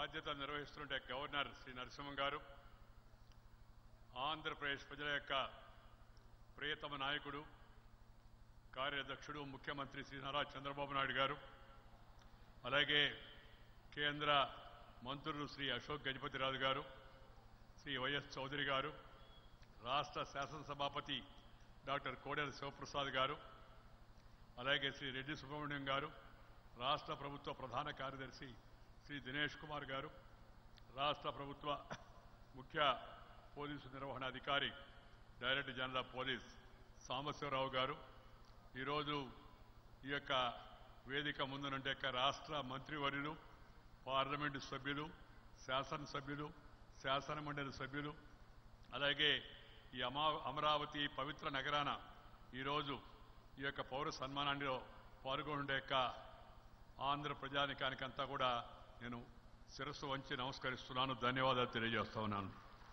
బాధ్యతలు నిర్వహిస్తుంటే గవర్నర్ శ్రీ నరసింహం గారు ఆంధ్రప్రదేశ్ ప్రజల యొక్క ప్రియతమ నాయకుడు కార్యదక్షుడు ముఖ్యమంత్రి శ్రీ నారా చంద్రబాబు నాయుడు గారు అలాగే కేంద్ర మంత్రులు శ్రీ అశోక్ గజపతిరాజు గారు శ్రీ వైఎస్ చౌదరి గారు రాష్ట్ర శాసనసభాపతి డాక్టర్ కోడెల శివప్రసాద్ గారు అలాగే శ్రీ రెడ్డి సుబ్రహ్మణ్యం గారు రాష్ట్ర ప్రభుత్వ ప్రధాన కార్యదర్శి శ్రీ దినేష్ కుమార్ గారు రాష్ట్ర ప్రభుత్వ ముఖ్య పోలీసు నిర్వహణాధికారి director general of police Sambasivarao గారు ఈరోజు ఈ యొక్క వేదిక ముందునంటే యొక్క రాష్ట్ర మంత్రివర్యులు పార్లమెంటు సభ్యులు శాసనసభ్యులు శాసన మండలి సభ్యులు అలాగే ఈ అమా అమరావతి పవిత్ర నగరాన ఈరోజు ఈ యొక్క పౌర సన్మానాన్ని పాల్గొనే యొక్క ఆంధ్ర ప్రజానికానికంతా కూడా నేను శిరస్సు వంచి నమస్కరిస్తున్నాను ధన్యవాదాలు తెలియజేస్తా ఉన్నాను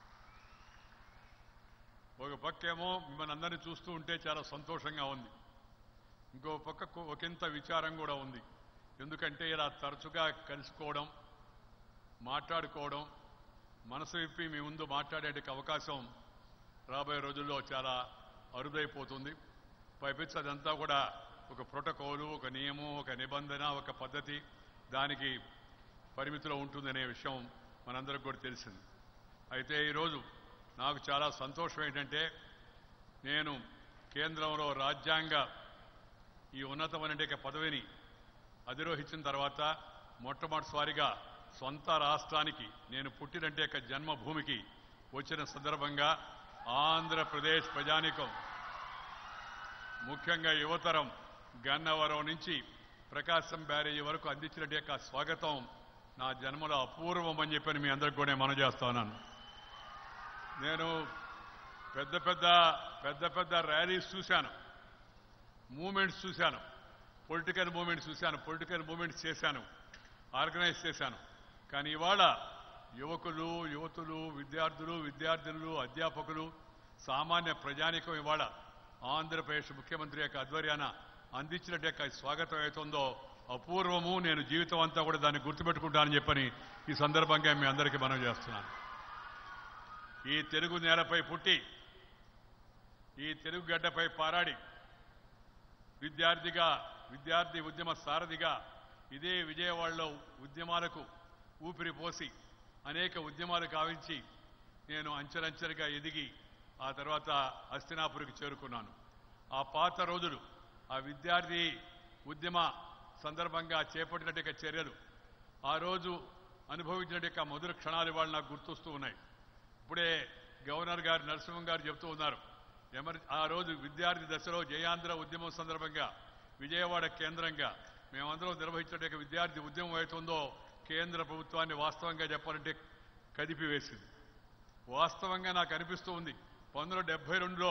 ఒక పక్కేమో మిమ్మల్ని అందరినీ చూస్తూ ఉంటే చాలా సంతోషంగా ఉంది ఇంకో పక్క ఒకంత విచారం కూడా ఉంది ఎందుకంటే ఇలా తరచుగా కలుసుకోవడం మాట్లాడుకోవడం మనసు విప్పి మీ ముందు మాట్లాడే అవకాశం రాబోయే రోజుల్లో చాలా అరుదైపోతుంది పైపించి అదంతా కూడా ఒక ప్రోటోకాలు ఒక నియమం ఒక నిబంధన ఒక పద్ధతి దానికి పరిమితిలో ఉంటుందనే విషయం మనందరికి కూడా తెలిసింది అయితే ఈరోజు నాకు చాలా సంతోషం ఏంటంటే నేను కేంద్రంలో రాజ్యాంగ ఈ ఉన్నతమైన పదవిని అధిరోహించిన తర్వాత మొట్టమొదటిసారిగా సొంత రాష్ట్రానికి నేను పుట్టినంటే యొక్క జన్మభూమికి వచ్చిన సందర్భంగా ఆంధ్రప్రదేశ్ ప్రజానికం ముఖ్యంగా యువతరం గన్నవరం నుంచి ప్రకాశం బ్యారేజీ వరకు అందించినట్టు యొక్క స్వాగతం నా జన్మలో అపూర్వం అని చెప్పని మీ అందరికి కూడా మనం చేస్తా ఉన్నాను నేను పెద్ద పెద్ద పెద్ద పెద్ద ర్యాలీస్ చూశాను మూమెంట్స్ చూశాను పొలిటికల్ మూమెంట్స్ చూశాను పొలిటికల్ మూమెంట్స్ చేశాను ఆర్గనైజ్ చేశాను కానీ ఇవాళ యువకులు యువతులు విద్యార్థులు విద్యార్థినులు అధ్యాపకులు సామాన్య ప్రజానికం ఇవాళ ఆంధ్రప్రదేశ్ ముఖ్యమంత్రి యొక్క ఆధ్వర్యాన అందించినట్టు యొక్క స్వాగతం అవుతుందో అపూర్వము నేను జీవితం అంతా కూడా దాన్ని గుర్తుపెట్టుకుంటానని చెప్పని ఈ సందర్భంగా మీ అందరికీ మనం చేస్తున్నాను ఈ తెలుగు నేలపై పుట్టి ఈ తెలుగు గడ్డపై పారాడి విద్యార్థిగా విద్యార్థి ఉద్యమ సారథిగా ఇదే విజయవాడలో ఉద్యమాలకు ఊపిరి పోసి అనేక ఉద్యమాలు కావించి నేను అంచెలంచెలుగా ఎదిగి ఆ తర్వాత హస్తినాపురికి చేరుకున్నాను ఆ పాత రోజులు ఆ విద్యార్థి ఉద్యమ సందర్భంగా చేపట్టినట్టు చర్యలు ఆ రోజు అనుభవించినట్టు మధుర క్షణాలు ఇవాళ నాకు గుర్తొస్తూ ఉన్నాయి ఇప్పుడే గవర్నర్ గారు నరసింహం గారు చెబుతూ ఉన్నారు ఎమర్ ఆ రోజు విద్యార్థి దశలో జయాంధ్ర ఉద్యమం సందర్భంగా విజయవాడ కేంద్రంగా మేమందరం నిర్వహించిన విద్యార్థి ఉద్యమం అవుతుందో కేంద్ర ప్రభుత్వాన్ని వాస్తవంగా చెప్పాలంటే కదిపివేసింది వాస్తవంగా నాకు అనిపిస్తూ ఉంది పంతొమ్మిది డెబ్బై రెండులో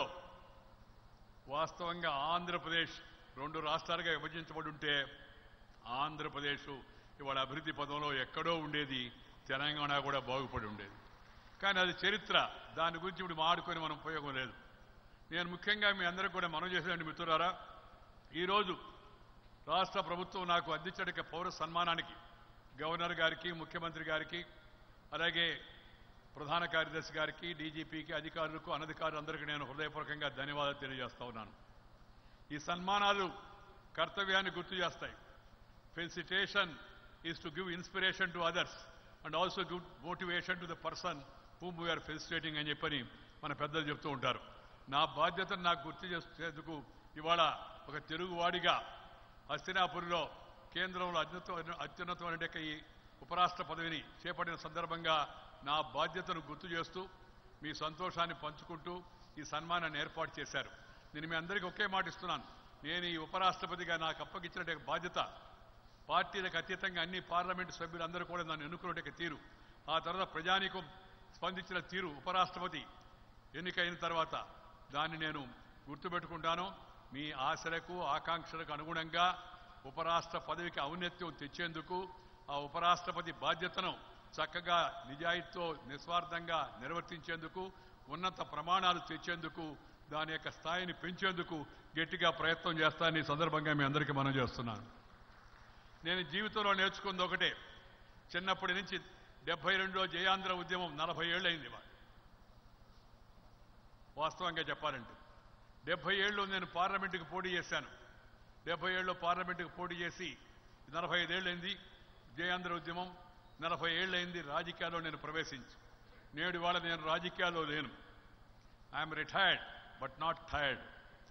వాస్తవంగా ఆంధ్రప్రదేశ్ రెండు రాష్ట్రాలుగా విభజించబడి ఉంటే ఆంధ్రప్రదేశ్ ఇవాళ అభివృద్ధి పదంలో ఎక్కడో ఉండేది తెలంగాణ కూడా బాగుపడి ఉండేది కానీ అది చరిత్ర దాని గురించి ఇప్పుడు మాడుకొని మనం ఉపయోగం లేదు నేను ముఖ్యంగా మీ అందరికీ కూడా మనం చేసేటువంటి మిత్రులారా ఈరోజు రాష్ట్ర ప్రభుత్వం నాకు అందించడానికి పౌర సన్మానానికి గవర్నర్ గారికి ముఖ్యమంత్రి గారికి అలాగే ప్రధాన కార్యదర్శి గారికి డీజీపీకి అధికారులకు అనధికారులందరికీ నేను హృదయపూర్వకంగా ధన్యవాదాలు తెలియజేస్తా ఉన్నాను ఈ సన్మానాలు కర్తవ్యాన్ని గుర్తు చేస్తాయి felicitation is to give inspiration to others and also give motivation to the person whom we're felicitating అని చెప్పని మన పెద్దలు చెప్తూ ఉంటారు నా బాధ్యతను నాకు గుర్తు చేసేందుకు ఇవాళ ఒక తెలుగువాడిగా హస్తినాపురిలో కేంద్రంలో అత్యున్నత అత్యున్నతమైన ఈ ఉపరాష్ట్ర పదవిని చేపట్టిన సందర్భంగా నా బాధ్యతను గుర్తు చేస్తూ మీ సంతోషాన్ని పంచుకుంటూ ఈ సన్మానాన్ని ఏర్పాటు చేశారు నేను మీ అందరికీ ఒకే మాట ఇస్తున్నాను నేను ఈ ఉపరాష్ట్రపతిగా నాకు అప్పగించిన బాధ్యత పార్టీలకు అతీతంగా అన్ని పార్లమెంటు సభ్యులందరూ కూడా నన్ను ఎన్నుకునే తీరు ఆ తర్వాత ప్రజానీకం స్పందించిన తీరు ఉపరాష్ట్రపతి ఎన్నికైన తర్వాత దాన్ని నేను గుర్తుపెట్టుకుంటాను మీ ఆశలకు ఆకాంక్షలకు అనుగుణంగా ఉపరాష్ట్ర పదవికి ఔన్నత్యం తెచ్చేందుకు ఆ ఉపరాష్ట్రపతి బాధ్యతను చక్కగా నిజాయితీతో నిస్వార్థంగా నిర్వర్తించేందుకు ఉన్నత ప్రమాణాలు తెచ్చేందుకు దాని యొక్క స్థాయిని పెంచేందుకు గట్టిగా ప్రయత్నం చేస్తానని ఈ సందర్భంగా మీ అందరికీ మనం చేస్తున్నాను నేను జీవితంలో నేర్చుకుంది ఒకటే చిన్నప్పటి నుంచి డెబ్బై రెండులో జయాంధ్ర ఉద్యమం నలభై ఏళ్ళైంది ఇవాళ వాస్తవంగా చెప్పాలంటే డెబ్బై ఏళ్ళు నేను పార్లమెంటుకు పోటీ చేశాను డెబ్బై ఏళ్ళు పార్లమెంటుకు పోటీ చేసి నలభై ఐదేళ్ళైంది జయాంధ్ర ఉద్యమం నలభై ఏళ్ళైంది రాజకీయాల్లో నేను ప్రవేశించి నేడు ఇవాళ నేను రాజకీయాల్లో లేను I'm retired but not tired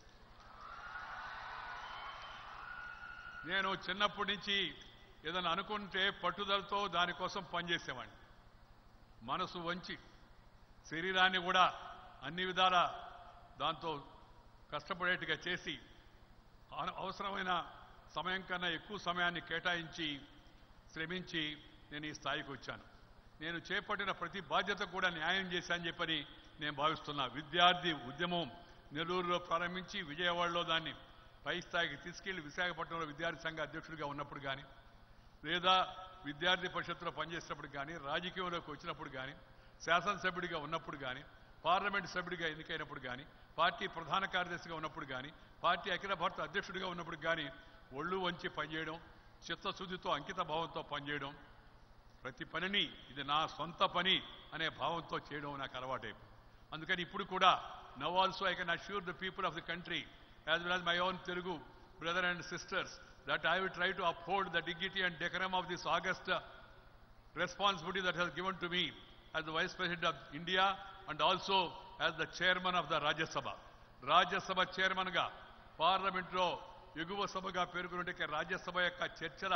నేను చిన్నప్పటి నుంచి ఏదైనా అనుకుంటే పట్టుదలతో దానికోసం పనిచేసేవాడిని మనసు వంచి శరీరాన్ని కూడా అన్ని విధాల దాంతో కష్టపడేట్టుగా చేసి అన- అవసరమైన సమయం కన్నా ఎక్కువ సమయాన్ని కేటాయించి శ్రమించి నేను ఈ స్థాయికి వచ్చాను నేను చేపట్టిన ప్రతి బాధ్యత కూడా న్యాయం చేశానని చెప్పని నేను భావిస్తున్నా విద్యార్థి ఉద్యమం నెల్లూరులో ప్రారంభించి విజయవాడలో దాన్ని పై స్థాయికి తీసుకెళ్లి విశాఖపట్నంలో విద్యార్థి సంఘ అధ్యక్షుడిగా ఉన్నప్పుడు కానీ లేదా విద్యార్థి పరిషత్తులో పనిచేసినప్పుడు కానీ రాజకీయంలోకి వచ్చినప్పుడు కానీ శాసనసభ్యుడిగా ఉన్నప్పుడు కానీ పార్లమెంట్ సభ్యుడిగా ఎన్నికైనప్పుడు కానీ పార్టీ ప్రధాన కార్యదర్శిగా ఉన్నప్పుడు కానీ పార్టీ అఖిల భారత అధ్యక్షుడిగా ఉన్నప్పుడు కానీ ఒళ్ళు వంచి పనిచేయడం చిత్తశుద్ధితో అంకిత భావంతో పనిచేయడం ప్రతి పనిని ఇది నా సొంత పని అనే భావంతో చేయడం నాకు అలవాటైపోయింది అందుకని ఇప్పుడు కూడా now also I can assure the people of the country as well as my own Telugu brother and sisters that I will try to uphold the dignity and decorum of this august responsibility that has given to me as the Vice President of India and also as the Chairman of the Rajya Sabha. Rajya Sabha చైర్మన్గా పార్లమెంట్లో ఎగువ సభగా పేర్కొన్నట్టు రాజ్యసభ యొక్క చర్చల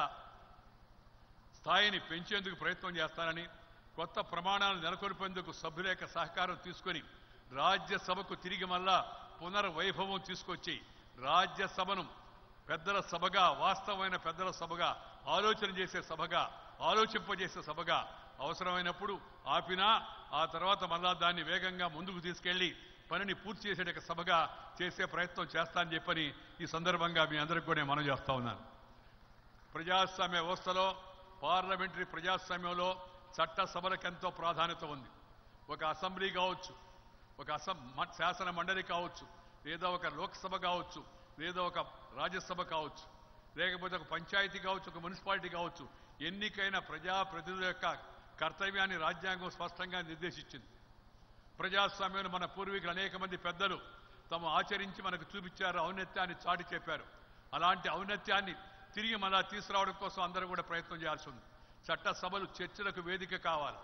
స్థాయిని పెంచేందుకు ప్రయత్నం చేస్తానని కొత్త ప్రమాణాలు నెలకొల్పేందుకు సభ్యుల యొక్క సహకారం తీసుకొని రాజ్యసభకు తిరిగి మళ్ళా పునర్వైభవం తీసుకొచ్చి రాజ్యసభను పెద్దల సభగా వాస్తవమైన పెద్దల సభగా ఆలోచన చేసే సభగా ఆలోచింపజేసే సభగా అవసరమైనప్పుడు ఆపినా ఆ తర్వాత మళ్ళా దాన్ని వేగంగా ముందుకు తీసుకెళ్లి పనిని పూర్తి చేసేట సభగా చేసే ప్రయత్నం చేస్తానని చెప్పని ఈ సందర్భంగా మీ అందరికి కూడా నేను మనం చేస్తా ఉన్నాను ప్రజాస్వామ్య వ్యవస్థలో పార్లమెంటరీ ప్రజాస్వామ్యంలో చట్ట సభలకు ఎంతో ప్రాధాన్యత ఉంది ఒక అసెంబ్లీ కావచ్చు ఒక అసం మ- శాసన మండలి కావచ్చు లేదా ఒక లోక్సభ కావచ్చు లేదా ఒక రాజ్యసభ కావచ్చు లేకపోతే ఒక పంచాయతీ కావచ్చు ఒక మున్సిపాలిటీ కావచ్చు ఎన్నికైన ప్రజాప్రతినిధుల యొక్క కర్తవ్యాన్ని రాజ్యాంగం స్పష్టంగా నిర్దేశించింది ప్రజాస్వామ్యంలో మన పూర్వీకులు అనేక మంది పెద్దలు తాము ఆచరించి మనకు చూపించారు ఔన్నత్యాన్ని చాటి చెప్పారు అలాంటి ఔన్నత్యాన్ని తిరిగి మళ్ళా తీసుకురావడం కోసం అందరూ కూడా ప్రయత్నం చేయాల్సి ఉంది చట్ట సభలు చర్చలకు వేదిక కావాలి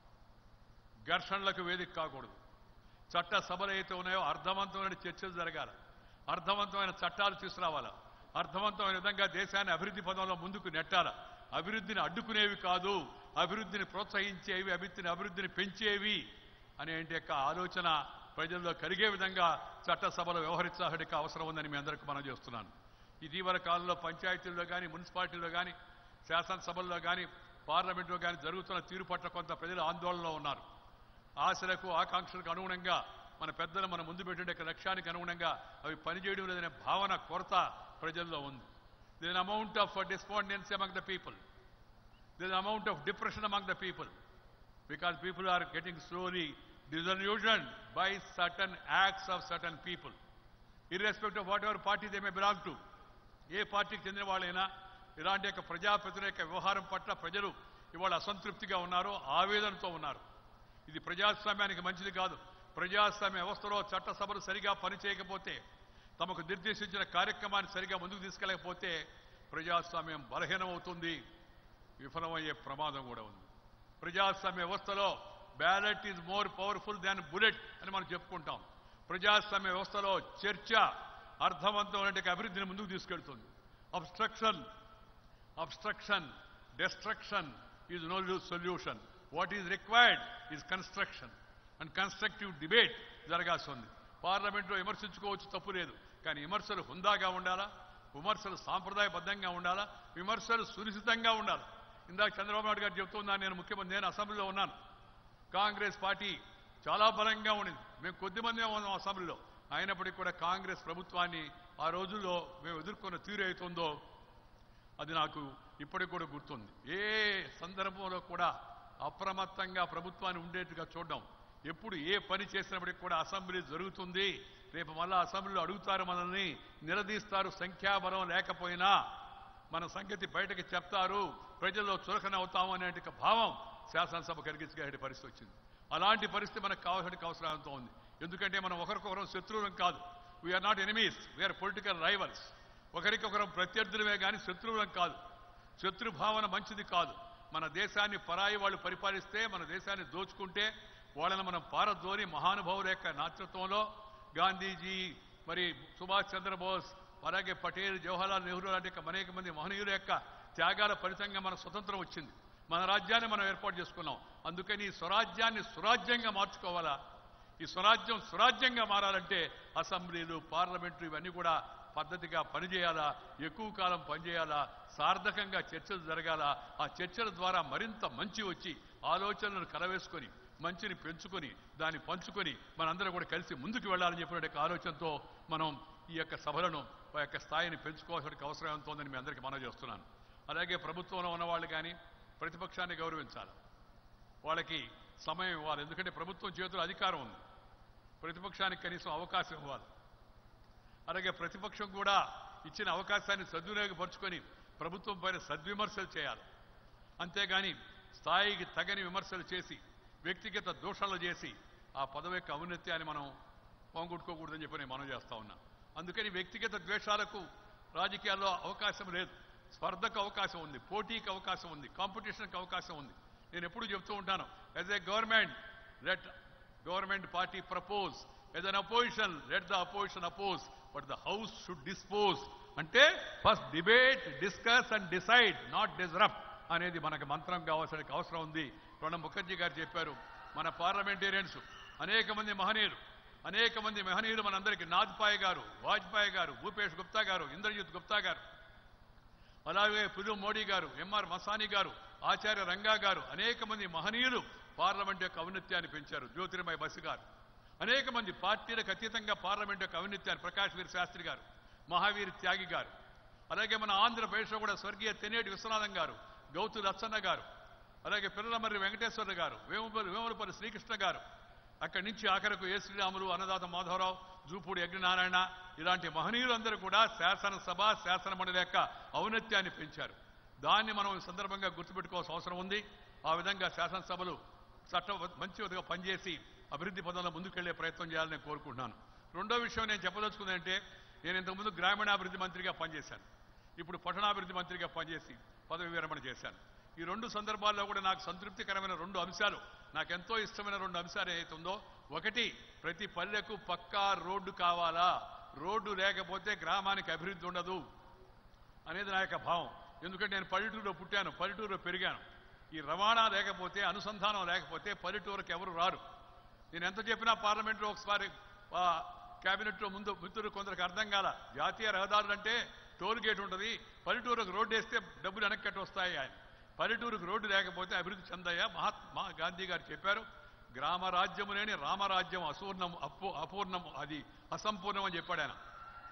ఘర్షణలకు వేదిక కాకూడదు చట్ట సభలు అయితే ఉన్నాయో అర్థవంతమైన చర్చలు జరగాలి అర్థవంతమైన చట్టాలు తీసుకురావాలా అర్థవంతమైన విధంగా దేశాన్ని అభివృద్ధి పదంలో ముందుకు నెట్టాల అభివృద్ధిని అడ్డుకునేవి కాదు అభివృద్ధిని ప్రోత్సహించేవి అభివృద్ధిని అభివృద్ధిని పెంచేవి అనే యొక్క ఆలోచన ప్రజల్లో కలిగే విధంగా చట్టసభలో వ్యవహరించాల్సిన అవసరం ఉందని మీ అందరికీ మనం చేస్తున్నాను ఇటీవల కాలంలో పంచాయతీల్లో కానీ మున్సిపాలిటీల్లో కానీ శాసనసభల్లో కానీ పార్లమెంట్లో కానీ జరుగుతున్న తీరు పట్ల కొంత ప్రజలు ఆందోళనలో ఉన్నారు ఆశలకు ఆకాంక్షలకు అనుగుణంగా మన పెద్దలు మన ముందు పెట్టే లక్ష్యానికి అనుగుణంగా అవి పనిచేయడం లేదనే భావన కొరత ప్రజల్లో ఉంది this amount of despondency among the people this amount of depression among the people because people are getting slowly disillusioned by certain acts of certain people, irrespective of whatever party they may belong to. ఏ పార్టీకి చెందిన వాళ్ళైనా ఇలాంటి యొక్క ప్రజాప్రతినిధి యొక్క వ్యవహారం పట్ల ప్రజలు ఇవాళ అసంతృప్తిగా ఉన్నారు ఆవేదనతో ఉన్నారు ఇది ప్రజాస్వామ్యానికి మంచిది కాదు ప్రజాస్వామ్య వ్యవస్థలో చట్టసభలు సరిగా పనిచేయకపోతే తమకు నిర్దేశించిన కార్యక్రమాన్ని సరిగా ముందుకు తీసుకెళ్ళకపోతే ప్రజాస్వామ్యం బలహీనమవుతుంది విఫలమయ్యే ప్రమాదం కూడా ఉంది ప్రజాస్వామ్య వ్యవస్థలో ballot is more powerful than bullet అని మనం చెప్పుకుంటాం ప్రజాస్వామ్య వ్యవస్థలో చర్చ అర్థవంతమైన అభివృద్ధిని ముందుకు తీసుకెళ్తుంది obstruction obstruction destruction is no solution what is required is construction and constructive debate జరగాల్సి ఉంది పార్లమెంట్లో విమర్శించుకోవచ్చు తప్పు లేదు కానీ విమర్శలు హుందాగా ఉండాలా విమర్శలు సాంప్రదాయబద్ధంగా ఉండాలా విమర్శలు సునిశ్చితంగా ఉండాలి ఇందాక చంద్రబాబు నాయుడు గారు చెప్తున్నా నేను ముఖ్యమంత్రి నేను అసెంబ్లీలో ఉన్నాను కాంగ్రెస్ పార్టీ చాలా బలంగా ఉండింది మేము కొద్దిమంది ఉన్నాం అసెంబ్లీలో అయినప్పటికీ కూడా కాంగ్రెస్ ప్రభుత్వాన్ని ఆ రోజుల్లో మేము ఎదుర్కొన్న తీరు అవుతుందో అది నాకు ఇప్పటికి కూడా గుర్తుంది ఏ సందర్భంలో కూడా అప్రమత్తంగా ప్రభుత్వాన్ని ఉండేట్టుగా చూడడం ఎప్పుడు ఏ పని చేసినప్పటికీ కూడా అసెంబ్లీ జరుగుతుంది రేపు మళ్ళా అసెంబ్లీలో అడుగుతారు మనల్ని నిలదీస్తారు సంఖ్యాబలం లేకపోయినా మన సంగతి బయటకు చెప్తారు ప్రజల్లో చులకన అవుతాము అనే భావం శాసనసభ కలిగించగలిగే పరిస్థితి వచ్చింది అలాంటి పరిస్థితి మనకు కావాల్సిన అవసరంతో ఉంది ఎందుకంటే మనం ఒకరికొకరం శత్రువులం కాదు we're not enemies we're political rivals ఒకరికొకరం ప్రత్యర్థులమే కానీ శత్రువులం కాదు శత్రు భావన మంచిది కాదు మన దేశాన్ని పరాయి వాళ్ళు పరిపాలిస్తే మన దేశాన్ని దోచుకుంటే వాళ్ళని మనం పారద్రోని మహానుభావుల యొక్క నాయకత్వంలో గాంధీజీ మరి సుభాష్ చంద్రబోస్ అలాగే పటేల్ జవహర్లాల్ నెహ్రూ లాంటి యొక్క అనేక మంది మహనీయుల యొక్క త్యాగాల ఫలితంగా మన స్వతంత్రం వచ్చింది మన రాజ్యాన్ని మనం ఏర్పాటు చేసుకున్నాం అందుకని ఈ స్వరాజ్యాన్ని సురాజ్యంగా మార్చుకోవాలా ఈ స్వరాజ్యం సురాజ్యంగా మారాలంటే అసెంబ్లీలు పార్లమెంట్లు ఇవన్నీ కూడా పద్ధతిగా పనిచేయాలా ఎక్కువ కాలం పనిచేయాలా సార్థకంగా చర్చలు జరగాల ఆ చర్చల ద్వారా మరింత మంచి వచ్చి ఆలోచనలను కలవేసుకొని మంచిని పెంచుకొని దాన్ని పంచుకొని మనందరం కూడా కలిసి ముందుకు వెళ్ళాలని చెప్పిన యొక్క ఆలోచనతో మనం ఈ యొక్క సభలను ఆ యొక్క స్థాయిని పెంచుకోవాల్సిన అవసరం ఎంత ఉందని మీ అందరికీ మనవి చేస్తున్నాను అలాగే ప్రభుత్వంలో ఉన్నవాళ్ళు కానీ ప్రతిపక్షాన్ని గౌరవించాలి వాళ్ళకి సమయం ఇవ్వాలి ఎందుకంటే ప్రభుత్వం చేతుల్లో అధికారం ఉంది ప్రతిపక్షానికి కనీసం అవకాశం ఇవ్వాలి అలాగే ప్రతిపక్షం కూడా ఇచ్చిన అవకాశాన్ని సద్వినియోగపరుచుకొని ప్రభుత్వం పైన సద్విమర్శలు చేయాలి అంతేగాని స్థాయికి తగని విమర్శలు చేసి వ్యక్తిగత దోషాలు చేసి ఆ పదవి యొక్క ఔన్నత్యాన్ని మనం పోగొట్టుకోకూడదని చెప్పి నేను మనం చేస్తా ఉన్నా అందుకని వ్యక్తిగత ద్వేషాలకు రాజకీయాల్లో అవకాశం లేదు స్పర్ధకు అవకాశం ఉంది పోటీకి అవకాశం ఉంది కాంపిటీషన్కి అవకాశం ఉంది నేను ఎప్పుడు చెప్తూ ఉంటాను as a government let government party propose as an opposition let the opposition oppose but the house should dispose అంటే first debate discuss and decide not disrupt అనేది మనకు మంత్రం కావాల్సిన అవసరం ఉంది ప్రణబ్ ముఖర్జీ గారు చెప్పారు మన పార్లమెంటేరియన్స్ అనేక మంది మహనీయులు అనేక మంది మహనీయులు మనందరికీ నాజ్పాయ్ గారు వాజ్పేయి గారు భూపేష్ గుప్తా గారు ఇంద్రజిత్ గుప్తా గారు అలాగే పుదు మోడీ గారు ఎంఆర్ మసాని గారు ఆచార్య రంగా గారు అనేక మంది మహనీయులు పార్లమెంట్ యొక్క ఔన్నత్యాన్ని పెంచారు జ్యోతిర్మయ బసు గారు అనేక మంది పార్టీలకు అతీతంగా పార్లమెంట్ యొక్క ఔన్నత్యాన్ని ప్రకాష్ వీర్ శాస్త్రి గారు మహావీర్ త్యాగి గారు అలాగే మన ఆంధ్రప్రదేశ్లో కూడా స్వర్గీయ తెనేటి విశ్వనాథం గారు గౌతు లచ్చన్న గారు అలాగే పిల్లలమర్రి వెంకటేశ్వర గారు వేముపల్లి వేములపల్లి శ్రీకృష్ణ గారు అక్కడి నుంచి ఆఖరకు ఏ శ్రీరాములు అన్నదాత మాధవరావు జూపూడి యజ్ఞనారాయణ ఇలాంటి మహనీయులందరూ కూడా శాసనసభ శాసన మండలి యొక్క ఔన్నత్యాన్ని పెంచారు దాన్ని మనం ఈ సందర్భంగా గుర్తుపెట్టుకోవాల్సిన అవసరం ఉంది ఆ విధంగా శాసనసభలు చట్టం మంచి విధంగా పనిచేసి అభివృద్ధి పదంలో ముందుకెళ్లే ప్రయత్నం చేయాలని నేను కోరుకుంటున్నాను రెండో విషయం నేను చెప్పదలుచుకుంది అంటే నేను ఇంతకుముందు గ్రామీణాభివృద్ధి మంత్రిగా పనిచేశాను ఇప్పుడు పట్టణాభివృద్ధి మంత్రిగా పనిచేసి పదవి విరమణ చేశాను ఈ రెండు సందర్భాల్లో కూడా నాకు సంతృప్తికరమైన రెండు అంశాలు నాకెంతో ఇష్టమైన రెండు అంశాలు ఏదైతే ఉందో ఒకటి ప్రతి పల్లెకు పక్కా రోడ్డు కావాలా రోడ్డు లేకపోతే గ్రామానికి అభివృద్ధి ఉండదు అనేది నా యొక్క భావం ఎందుకంటే నేను పల్లెటూరులో పుట్టాను పల్లెటూరులో పెరిగాను ఈ రవాణా లేకపోతే అనుసంధానం లేకపోతే పల్లెటూరుకి ఎవరు రారు నేను ఎంత చెప్పినా పార్లమెంట్లో ఒకసారి ఆ, కేబినెట్లో ముందు మిత్రులు కొందరికి అర్థం కాల జాతీయ రహదారులు అంటే టోల్ గేట్ ఉంటుంది పల్లెటూరుకు రోడ్డు వేస్తే డబ్బులు వెనక్కి కట్టి వస్తాయి ఆయన పల్లెటూరుకు రోడ్డు లేకపోతే అభివృద్ధి చెందయ్యా మహాత్మా గాంధీ గారు చెప్పారు గ్రామ రాజ్యము లేని రామరాజ్యం అసూర్ణం అపూ అపూర్ణం అది అసంపూర్ణం అని చెప్పాడు ఆయన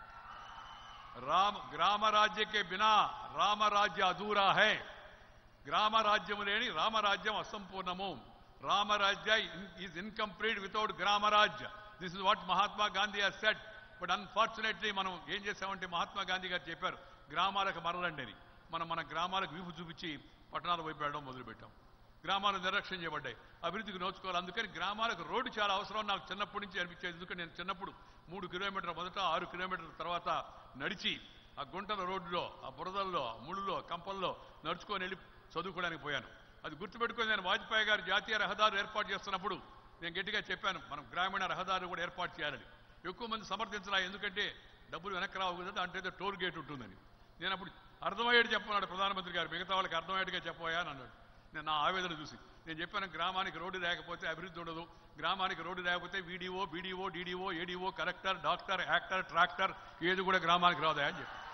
రామ గ్రామ రాజ్యకే బినా రామరాజ్య అధూరా హై గ్రామ రాజ్యము లేని రామరాజ్యం అసంపూర్ణము Ramarajya is incomplete without Gramarajya this is what Mahatma Gandhi has set but unfortunately మనం ఏం చేసామంటే మహాత్మా గాంధీ గారు చెప్పారు గ్రామాలకు మరలండి అని మనం మన గ్రామాలకు వీపు చూపించి పట్టణాల వైపు వెళ్ళడం మొదలుపెట్టాం గ్రామాలు నిర్లక్ష్యం చేయబడ్డాయి అభివృద్ధికి నోచుకోవాలి అందుకని గ్రామాలకు రోడ్డు చాలా అవసరం నాకు చిన్నప్పటి నుంచి అనిపించేది ఎందుకంటే నేను చిన్నప్పుడు మూడు కిలోమీటర్ల మొదట ఆరు కిలోమీటర్ల తర్వాత నడిచి ఆ గుంటల రోడ్డులో ఆ బురదల్లో ఆ ముళ్ళులో కంపల్లో నడుచుకొని వెళ్ళి చదువుకోవడానికి పోయాను అది గుర్తుపెట్టుకొని నేను వాజ్పేయి గారు జాతీయ రహదారులు ఏర్పాటు చేస్తున్నప్పుడు నేను గట్టిగా చెప్పాను మనం గ్రామీణ రహదారులు కూడా ఏర్పాటు చేయాలని ఎక్కువ మంది సమర్థించరా ఎందుకంటే డబ్బులు వెనక్కి రావు కదా దాంట్లో ఏదో టోల్ గేట్ ఉంటుందని నేను అప్పుడు అర్థమయ్యేది చెప్పన్నాడు ప్రధానమంత్రి గారు మిగతా వాళ్ళకి అర్థమయ్యేట్టుగా చెప్పబోయా అని అన్నాడు నేను నా ఆవేదన చూసి నేను చెప్పాను గ్రామానికి రోడ్డు లేకపోతే అభివృద్ధి ఉండదు గ్రామానికి రోడ్డు లేకపోతే VDO BDO DDO ADO collector doctor actor tractor ఏది కూడా గ్రామానికి రాదా అని చెప్పి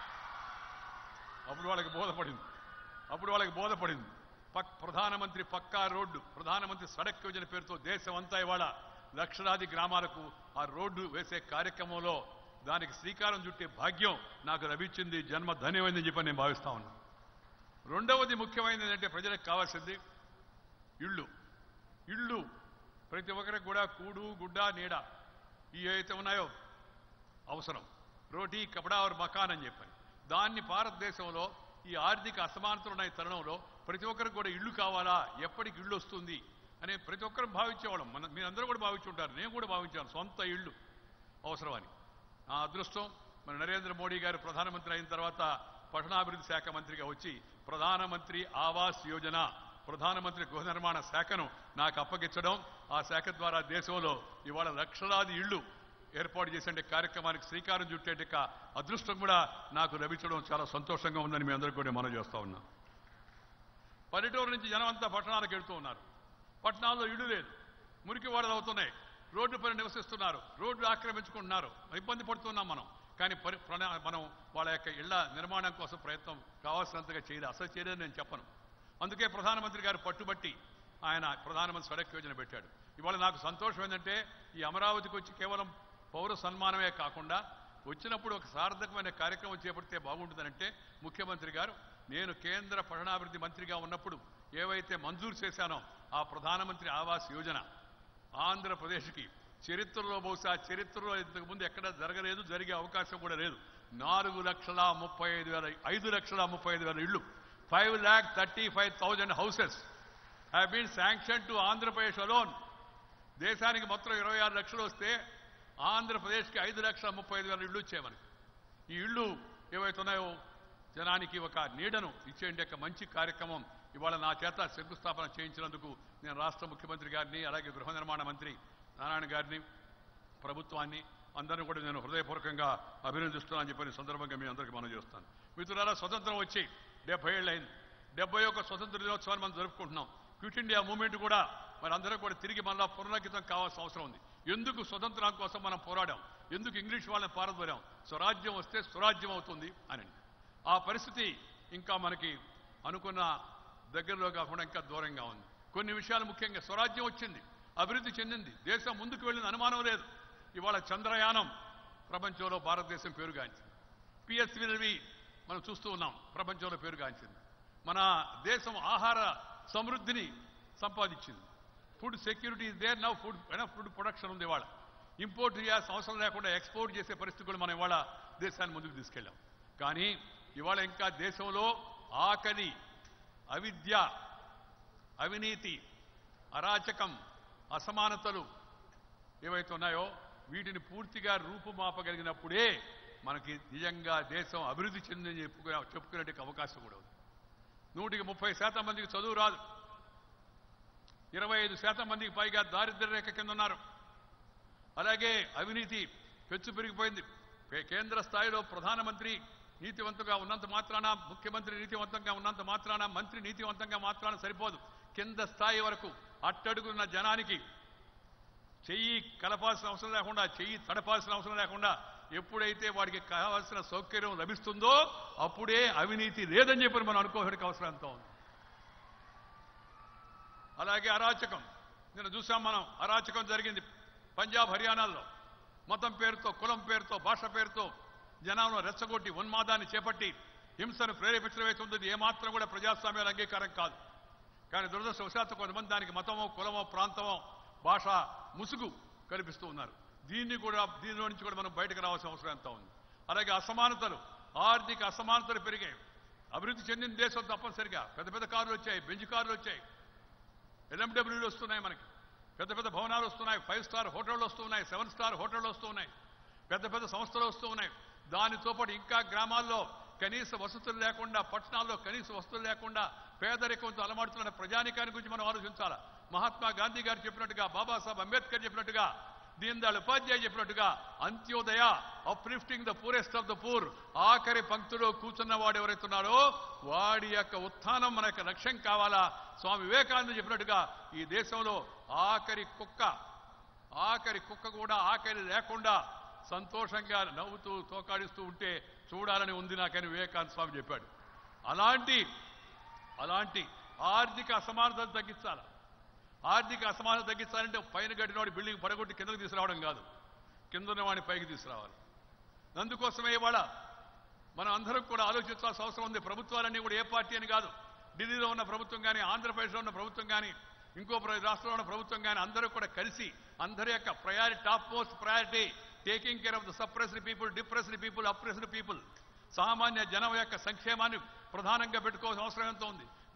అప్పుడు వాళ్ళకి బోధపడింది అప్పుడు వాళ్ళకి బోధపడింది పక్ ప్రధానమంత్రి పక్కా రోడ్డు ప్రధానమంత్రి సడక్ యోజన పేరుతో దేశం అంతా ఇవాళ లక్షలాది గ్రామాలకు ఆ రోడ్డు వేసే కార్యక్రమంలో దానికి శ్రీకారం చుట్టే భాగ్యం నాకు లభించింది జన్మ ధన్యమైందని చెప్పి నేను భావిస్తా ఉన్నాను రెండవది ముఖ్యమైనది ఏంటంటే ప్రజలకు కావాల్సింది ఇళ్ళు ఇళ్ళు ప్రతి ఒక్కరికి కూడా కూడు గుడ్డ నీడ ఈ ఏవైతే ఉన్నాయో అవసరం రోటీ కపడా और మకాన్ అని చెప్పాను దాన్ని భారతదేశంలో ఈ ఆర్థిక అసమానతలు ఉన్న ఈ తరుణంలో ప్రతి ఒక్కరికి కూడా ఇల్లు కావాలా ఎప్పటికి ఇల్లు వస్తుంది అనే ప్రతి ఒక్కరు భావించేవాళ్ళం మన మీరందరూ కూడా భావించుంటారు నేను కూడా భావించాను సొంత ఇల్లు అవసరమని ఆ అదృష్టం మన నరేంద్ర మోడీ గారు ప్రధానమంత్రి అయిన తర్వాత పట్టణాభివృద్ధి శాఖ మంత్రిగా వచ్చి ప్రధానమంత్రి ఆవాస్ యోజన ప్రధానమంత్రి గృహ నిర్మాణ శాఖను నాకు అప్పగించడం ఆ శాఖ ద్వారా దేశంలో ఇవాళ లక్షలాది ఇళ్లు ఏర్పాటు చేసే కార్యక్రమానికి శ్రీకారం చుట్టే అదృష్టం కూడా నాకు లభించడం చాలా సంతోషంగా ఉందని మీ అందరికీ కూడా మనం చేస్తా ఉన్నాం పల్లెటూరు నుంచి జనం అంతా పట్టణాలకు వెళ్తూ ఉన్నారు పట్టణాల్లో ఇల్లు లేదు మురికి వాడలు అవుతున్నాయి రోడ్డు పైన నివసిస్తున్నారు రోడ్లు ఆక్రమించుకుంటున్నారు ఇబ్బంది పడుతున్నాం మనం కానీ పరి ప్రణా- మనం వాళ్ళ యొక్క ఇళ్ల నిర్మాణం కోసం ప్రయత్నం కావాల్సినంతగా చేయలేదు అసలు చేయలేదని నేను చెప్పను అందుకే ప్రధానమంత్రి గారు పట్టుబట్టి ఆయన ప్రధానమంత్రి సడక్ యోజన పెట్టాడు ఇవాళ నాకు సంతోషం ఏంటంటే ఈ అమరావతికి వచ్చి కేవలం పౌర సన్మానమే కాకుండా వచ్చినప్పుడు ఒక సార్థకమైన కార్యక్రమం చేపడితే బాగుంటుందనంటే ముఖ్యమంత్రి గారు నేను కేంద్ర పట్టణాభివృద్ధి మంత్రిగా ఉన్నప్పుడు ఏవైతే మంజూరు చేశానో ఆ ప్రధానమంత్రి ఆవాస్ యోజన ఆంధ్రప్రదేశ్కి చరిత్రలో బహుశా చరిత్రలో ఇంతకుముందు ఎక్కడ జరగలేదు జరిగే అవకాశం కూడా లేదు నాలుగు లక్షల ముప్పై ఐదు వేల ఐదు లక్షల ముప్పై ఐదు వేల ఇళ్ళు five lakh thirty five thousand houses have been sanctioned to Andhra Pradesh alone దేశానికి మొత్తం ఇరవై ఆరు లక్షలు వస్తే ఆంధ్రప్రదేశ్కి ఐదు లక్షల ముప్పై ఐదు వేల ఇళ్ళు వచ్చాయి మనకి ఈ ఇళ్ళు ఏవైతే ఉన్నాయో జనానికి ఒక నీడను ఇచ్చేంటి యొక్క మంచి కార్యక్రమం ఇవాళ నా చేత శంకుస్థాపన చేయించినందుకు నేను రాష్ట్ర ముఖ్యమంత్రి గారిని అలాగే గృహ నిర్మాణ మంత్రి నారాయణ గారిని ప్రభుత్వాన్ని అందరిని కూడా నేను హృదయపూర్వకంగా అభినందిస్తున్నానని చెప్పిన సందర్భంగా మీ అందరికీ మనం చేస్తాను మిత్రులారా స్వతంత్రం వచ్చి డెబ్బై ఏళ్ళు అయింది డెబ్బై ఒక్క స్వతంత్ర దినోత్సవాన్ని మనం జరుపుకుంటున్నాం క్విట్ ఇండియా మూవ్మెంట్ కూడా మరి అందరూ కూడా తిరిగి మళ్ళా పునరంకితం కావాల్సిన అవసరం ఉంది ఎందుకు స్వతంత్రం కోసం మనం పోరాడాం ఎందుకు ఇంగ్లీష్ వాళ్ళని పారదోరాం స్వరాజ్యం వస్తే స్వరాజ్యం అవుతుంది అని ఆ పరిస్థితి ఇంకా మనకి అనుకున్న దగ్గరలో కాకుండా ఇంకా దూరంగా ఉంది కొన్ని విషయాలు ముఖ్యంగా స్వరాజ్యం వచ్చింది అభివృద్ధి చెందింది దేశం ముందుకు వెళ్ళిన అనుమానం లేదు ఇవాళ చంద్రయానం ప్రపంచంలో భారతదేశం పేరుగాంచింది పిఎస్వివి మనం చూస్తూ ఉన్నాం ప్రపంచంలో పేరుగాంచింది మన దేశం ఆహార సమృద్ధిని సంపాదించింది food security is there now food food production ఉంది ఇవాళ ఇంపోర్ట్ చేయాల్సిన అవసరం లేకుండా ఎక్స్పోర్ట్ చేసే పరిస్థితి కూడా మనం ఇవాళ దేశాన్ని ముందుకు తీసుకెళ్ళాం కానీ ఇవాళ ఇంకా దేశంలో ఆకలి అవిద్య అవినీతి అరాచకం అసమానతలు ఏవైతే ఉన్నాయో వీటిని పూర్తిగా రూపుమాపగలిగినప్పుడే మనకి నిజంగా దేశం అభివృద్ధి చెందని చెప్పుకునే చెప్పుకునే అవకాశం కూడా ఉంది నూటికి ముప్పై శాతం మందికి చదువు రాదు ఇరవై ఐదు శాతం మందికి పైగా దారిద్ర్య రేఖ కింద ఉన్నారు అలాగే అవినీతి పెచ్చు పెరిగిపోయింది పే- కేంద్ర స్థాయిలో ప్రధానమంత్రి నీతివంతంగా ఉన్నంత మాత్రాన ముఖ్యమంత్రి నీతివంతంగా ఉన్నంత మాత్రాన మంత్రి నీతివంతంగా మాత్రాన సరిపోదు కింద స్థాయి వరకు అట్టడుగున్న జనానికి చెయ్యి కలపాల్సిన అవసరం లేకుండా చెయ్యి తడపాల్సిన అవసరం లేకుండా ఎప్పుడైతే వాడికి కావాల్సిన సౌకర్యం లభిస్తుందో అప్పుడే అవినీతి లేదని చెప్పి మనం అనుకోవడానికి అవసరం ఎంతో ఉంది అలాగే అరాచకం నిన్న చూసాం మనం అరాచకం జరిగింది పంజాబ్ హర్యానాల్లో మతం పేరుతో కులం పేరుతో భాష పేరుతో జనాలను రెచ్చగొట్టి ఉన్మాదాన్ని చేపట్టి హింసను ప్రేరేపించడం అయితే ఉంది ఏమాత్రం కూడా ప్రజాస్వామ్యాల అంగీకారం కాదు కానీ దురదృష్టవశాత్తు కొంతమంది దానికి మతమో కులమో ప్రాంతమో భాష ముసుగు కల్పిస్తూ ఉన్నారు దీన్ని కూడా దీనిలో నుంచి కూడా మనం బయటకు రావాల్సిన అవసరం ఎంత ఉంది అలాగే అసమానతలు ఆర్థిక అసమానతలు పెరిగాయి అభివృద్ధి చెందిన దేశం తప్పనిసరిగా పెద్ద పెద్ద కార్లు వచ్చాయి బెంజ్ కార్లు వచ్చాయి ఎల్ఎండబ్ల్యూలు వస్తున్నాయి మనకి పెద్ద పెద్ద భవనాలు వస్తున్నాయి ఫైవ్ స్టార్ హోటళ్ళు వస్తున్నాయి సెవెన్ స్టార్ హోటళ్ళు వస్తున్నాయి పెద్ద పెద్ద సంస్థలు వస్తూ ఉన్నాయి దానితో పాటు ఇంకా గ్రామాల్లో కనీస వసతులు లేకుండా పట్టణాల్లో కనీస వసతులు లేకుండా పేదరికంతో అలమాడుతున్న ప్రజానికాన్ని గురించి మనం ఆలోచించాలా మహాత్మా గాంధీ గారు చెప్పినట్టుగా బాబాసాహెబ్ అంబేద్కర్ చెప్పినట్టుగా దీన్ దయాళ్ ఉపాధ్యాయ చెప్పినట్టుగా Antyodaya uplifting the poorest of the poor ఆఖరి పంక్తిలో కూర్చున్న వాడు ఎవరైతే ఉన్నారో వాడి యొక్క ఉత్థానం మన యొక్క లక్ష్యం కావాలా స్వామి వివేకానంద చెప్పినట్టుగా ఈ దేశంలో ఆఖరి కుక్క ఆఖరి కుక్క కూడా ఆఖరి లేకుండా సంతోషంగా నవ్వుతూ తోకాడిస్తూ ఉంటే చూడాలని ఉంది నాకని వివేకానంద స్వామి చెప్పాడు అలాంటి అలాంటి ఆర్థిక అసమానతలు తగ్గించాలి ఆర్థిక అసమానత తగ్గించాలంటే పైన కట్టినవాడి బిల్డింగ్ పడగొట్టి కిందకు తీసుకురావడం కాదు కింద ఉన్నవాడిని పైకి తీసుకురావాలి అందుకోసమే ఇవాళ మనం అందరం కూడా ఆలోచించాల్సిన అవసరం ఉంది ప్రభుత్వాలన్నీ కూడా ఏ పార్టీ అని కాదు ఢిల్లీలో ఉన్న ప్రభుత్వం కానీ ఆంధ్రప్రదేశ్లో ఉన్న ప్రభుత్వం కానీ ఇంకో ప్ర- రాష్ట్రంలో ఉన్న ప్రభుత్వం కానీ అందరూ కూడా కలిసి అందరి యొక్క priority top most priority taking care of the suppressed people depressed people oppressed people సామాన్య జనం యొక్క సంక్షేమాన్ని ప్రధానంగా పెట్టుకోవాల్సిన అవసరం ఎంతో ఉంది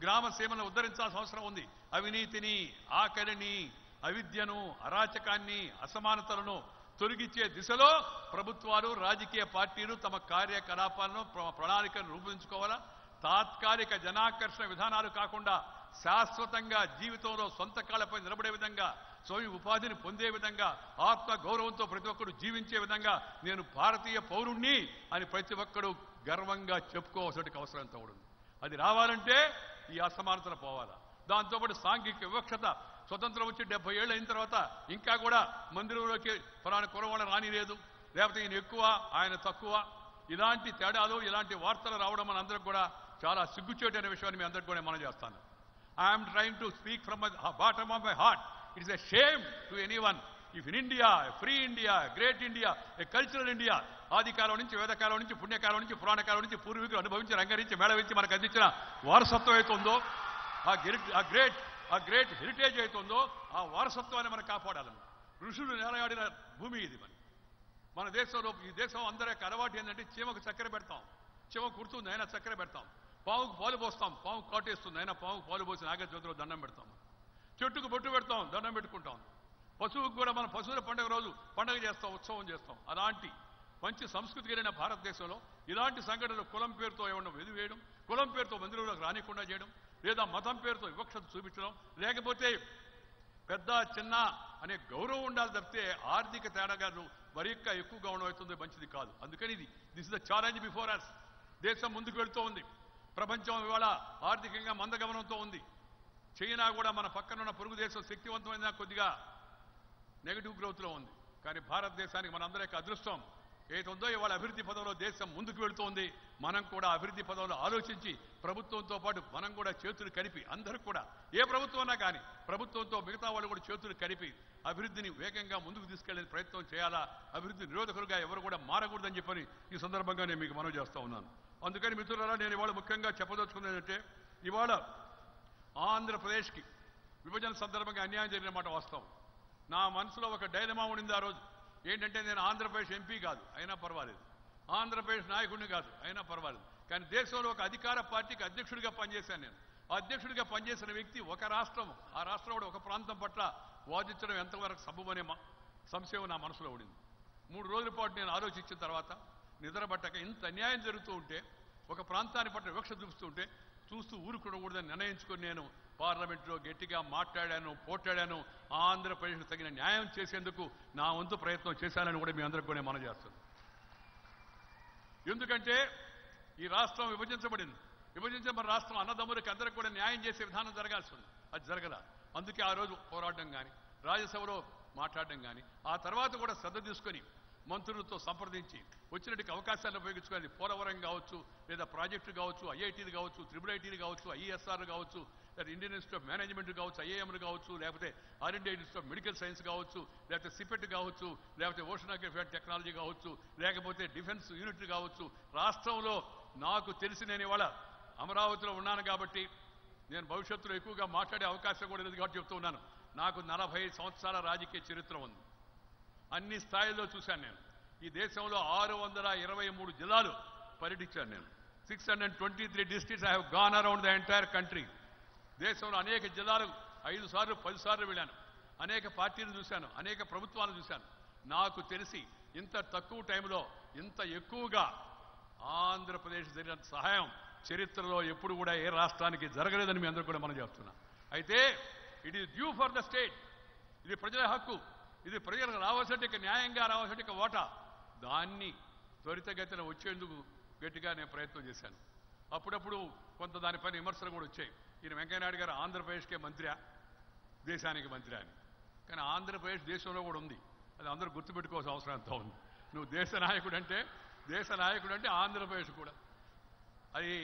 గ్రామ సీమలను ఉద్ధరించాల్సిన అవసరం ఉంది అవినీతిని ఆకలిని అవిద్యను అరాచకాన్ని అసమానతలను తొలగించే దిశలో ప్రభుత్వాలు రాజకీయ పార్టీలు తమ కార్యకలాపాలను ప్ర- ప్రణాళికను రూపొందించుకోవాలా తాత్కాలిక జనాకర్షణ విధానాలు కాకుండా శాశ్వతంగా జీవితంలో సొంత కాళ్ళపై నిలబడే విధంగా స్వయం ఉపాధిని పొందే విధంగా ఆత్మ గౌరవంతో ప్రతి ఒక్కరు జీవించే విధంగా నేను భారతీయ పౌరుణ్ణి అని ప్రతి ఒక్కడు గర్వంగా చెప్పుకోవాల్సిన అవసరం ఎంత ఉంది అది రావాలంటే ఈ అసమానతలు పోవాలా దాంతోపాటు సాంఘిక వివక్షత స్వతంత్రం వచ్చి డెబ్బై ఏళ్ళు అయిన తర్వాత ఇంకా కూడా మందిరంలోకి ఫలానా కురవాళ్ళ రానిలేదు లేకపోతే ఈయన ఎక్కువ ఆయన తక్కువ ఇలాంటి తేడాలు ఇలాంటి వార్తలు రావడం మన అందరికి కూడా చాలా సిగ్గుచేటు అనే విషయాన్ని మీ అందరికి కూడా మనం చేస్తాను I'm trying to speak from bottom of my heart it is a shame to any one if in India free India great India a cultural India ఆదికాలం నుంచి వేదకాలం నుంచి పుణ్యకాలం నుంచి పురాణకాలం నుంచి పూర్వీకులు అనుభవించి రంగరించి మేళవించి మనకు అందించిన వారసత్వం అయితే ఉందో ఆ గిరి- ఆ గ్రేట్ ఆ గ్రేట్ హెరిటేజ్ అయితే ఉందో ఆ వారసత్వాన్ని మనం కాపాడాలని ఋషులు నేలయాడిన భూమి ఇది మరి మన దేశంలో ఈ దేశం అందరి యొక్క అలవాటు ఏంటంటే చీమకు చక్కెర పెడతాం చీమ కుడుతుంది అయినా చక్కెర పెడతాం పావుకు పాలు పోస్తాం పావు కాటేస్తుంది అయినా పావుకు పాలు పోసి నాగ జ్యోతిలో దండం పెడతాం చెట్టుకు బొట్టు పెడతాం దండం పెట్టుకుంటాం పశువుకు కూడా మనం పశువుల పండుగ రోజు పండుగ చేస్తాం ఉత్సవం చేస్తాం అలాంటి మంచి సంస్కృతి కలిగిన భారతదేశంలో ఇలాంటి సంఘటనలు కులం పేరుతో ఏమన్నా వెదివేయడం కులం పేరుతో మందిరంలోకి రానికుండా చేయడం లేదా మతం పేరుతో వివక్షత చూపించడం లేకపోతే పెద్ద చిన్న అనే గౌరవం ఉండాలి తప్పితే ఆర్థిక తేడాగాను మరి ఇంకా ఎక్కువగా ఉండవుతుంది మంచిది కాదు అందుకని ఇది this is the challenge before us దేశం ముందుకు వెళ్తూ ఉంది ప్రపంచం ఇవాళ ఆర్థికంగా మందగమనంతో ఉంది చైనా కూడా మన పక్కనున్న పొరుగు దేశం శక్తివంతమైన కొద్దిగా నెగటివ్ గ్రోత్లో ఉంది కానీ భారతదేశానికి మనందరి యొక్క అదృష్టం ఏదుందో ఇవాళ అభివృద్ధి పదంలో దేశం ముందుకు వెళుతోంది మనం కూడా అభివృద్ధి పదంలో ఆలోచించి ప్రభుత్వంతో పాటు మనం కూడా చేతులు కలిపి అందరూ కూడా ఏ ప్రభుత్వమైనా కానీ ప్రభుత్వంతో మిగతా వాళ్ళు కూడా చేతులు కలిపి అభివృద్ధిని వేగంగా ముందుకు తీసుకెళ్లే ప్రయత్నం చేయాలా అభివృద్ధి నిరోధకులుగా ఎవరు కూడా మారకూడదని చెప్పని ఈ సందర్భంగా నేను మీకు మనవి చేస్తా ఉన్నాను అందుకని మిత్రులారా నేను ఇవాళ ముఖ్యంగా చెప్పదలుచుకున్నది ఏంటంటే ఇవాళ ఆంధ్రప్రదేశ్కి విభజన సందర్భంగా అన్యాయం జరిగిన మాట వాస్తవం నా మనసులో ఒక డైలమా ఉండింది ఆ రోజు ఏంటంటే నేను ఆంధ్రప్రదేశ్ ఎంపీ కాదు అయినా పర్వాలేదు ఆంధ్రప్రదేశ్ నాయకుడిని కాదు అయినా పర్వాలేదు కానీ దేశంలో ఒక అధికార పార్టీకి అధ్యక్షుడిగా పనిచేశాను నేను ఆ అధ్యక్షుడిగా పనిచేసిన వ్యక్తి ఒక రాష్ట్రం ఆ రాష్ట్రంలో ఒక ప్రాంతం పట్ల వాదించడం ఎంతవరకు సబబనే మా- సంశయం నా మనసులో ఉండింది మూడు రోజుల పాటు నేను ఆలోచించిన తర్వాత నిద్రపట్టక ఇంత అన్యాయం జరుగుతూ ఉంటే ఒక ప్రాంతాన్ని పట్ల వివక్ష చూపుతూ ఉంటే చూస్తూ ఊరుకోకూడదని నిర్ణయించుకొని నేను పార్లమెంట్లో గట్టిగా మాట్లాడాను పోట్లాడాను ఆంధ్రప్రదేశ్కు తగిన న్యాయం చేసేందుకు నా వంతు ప్రయత్నం చేశానని కూడా మీ అందరికీ కూడా నేను మనం చేస్తాను ఎందుకంటే ఈ రాష్ట్రం విభజించబడింది విభజించబడిన రాష్ట్రం అన్నదమ్ములకి అందరికి కూడా న్యాయం చేసే విధానం జరగాల్సి ఉంది అది జరగల అందుకే ఆ రోజు పోరాటం కానీ రాజ్యసభలో మాట్లాడడం కానీ ఆ తర్వాత కూడా శ్రద్ధ తీసుకొని మంత్రులతో సంప్రదించి వచ్చినట్టుకి అవకాశాలను ఉపయోగించుకొని పోలవరం కావచ్చు లేదా ప్రాజెక్టులు కావచ్చు ఐఐటీలు కావచ్చు త్రిబుల్ ఐటీలు కావచ్చు ఐఎస్ఆర్లు కావచ్చు లేదా ఇండియన్ ఇన్స్టిట్యూట్ ఆఫ్ మేనేజ్మెంట్ కావచ్చు ఐఏఎంలు కావచ్చు లేకపోతే all India institute of medical science కావచ్చు లేకపోతే సిపెట్ కావచ్చు లేకపోతే ఓషనోగ్రఫీ టెక్నాలజీ కావచ్చు లేకపోతే డిఫెన్స్ యూనిట్లు కావచ్చు రాష్ట్రంలో నాకు తెలిసి నేను ఇవాళ అమరావతిలో ఉన్నాను కాబట్టి నేను భవిష్యత్తులో ఎక్కువగా మాట్లాడే అవకాశం కూడా లేదు కాబట్టి చెప్తూ ఉన్నాను నాకు నలభై సంవత్సరాల రాజకీయ చరిత్ర ఉంది అన్ని స్థాయిల్లో చూశాను నేను ఈ దేశంలో ఆరు వందల ఇరవై మూడు జిల్లాలు పర్యటించాను నేను six hundred twenty three districts I have gone around the entire country దేశంలో అనేక జిల్లాలు ఐదు సార్లు పది సార్లు వెళ్ళాను అనేక పార్టీలు చూశాను అనేక ప్రభుత్వాలు చూశాను నాకు తెలిసి ఇంత తక్కువ టైంలో ఇంత ఎక్కువగా ఆంధ్రప్రదేశ్ జరిగిన సహాయం చరిత్రలో ఎప్పుడు కూడా ఏ రాష్ట్రానికి జరగలేదని మీ అందరూ కూడా మనం చెప్తున్నాం అయితే it is due for the state ఇది ప్రజల హక్కు ఇది ప్రజలకు రావాల్సిన న్యాయంగా రావాల్సిన ఓటా దాన్ని త్వరితగతిన వచ్చేందుకు గట్టిగా నేను ప్రయత్నం చేశాను అప్పుడప్పుడు కొంత దానిపైన విమర్శలు కూడా వచ్చాయి ఈయన వెంకయ్యనాయుడు గారు ఆంధ్రప్రదేశ్కే మంత్రియా దేశానికి మంత్రి అని కానీ ఆంధ్రప్రదేశ్ దేశంలో కూడా ఉంది అది అందరూ గుర్తుపెట్టుకోవాల్సిన అవసరం ఎంతో ఉంది నువ్వు దేశ నాయకుడు అంటే దేశ నాయకుడు అంటే ఆంధ్రప్రదేశ్ కూడా అది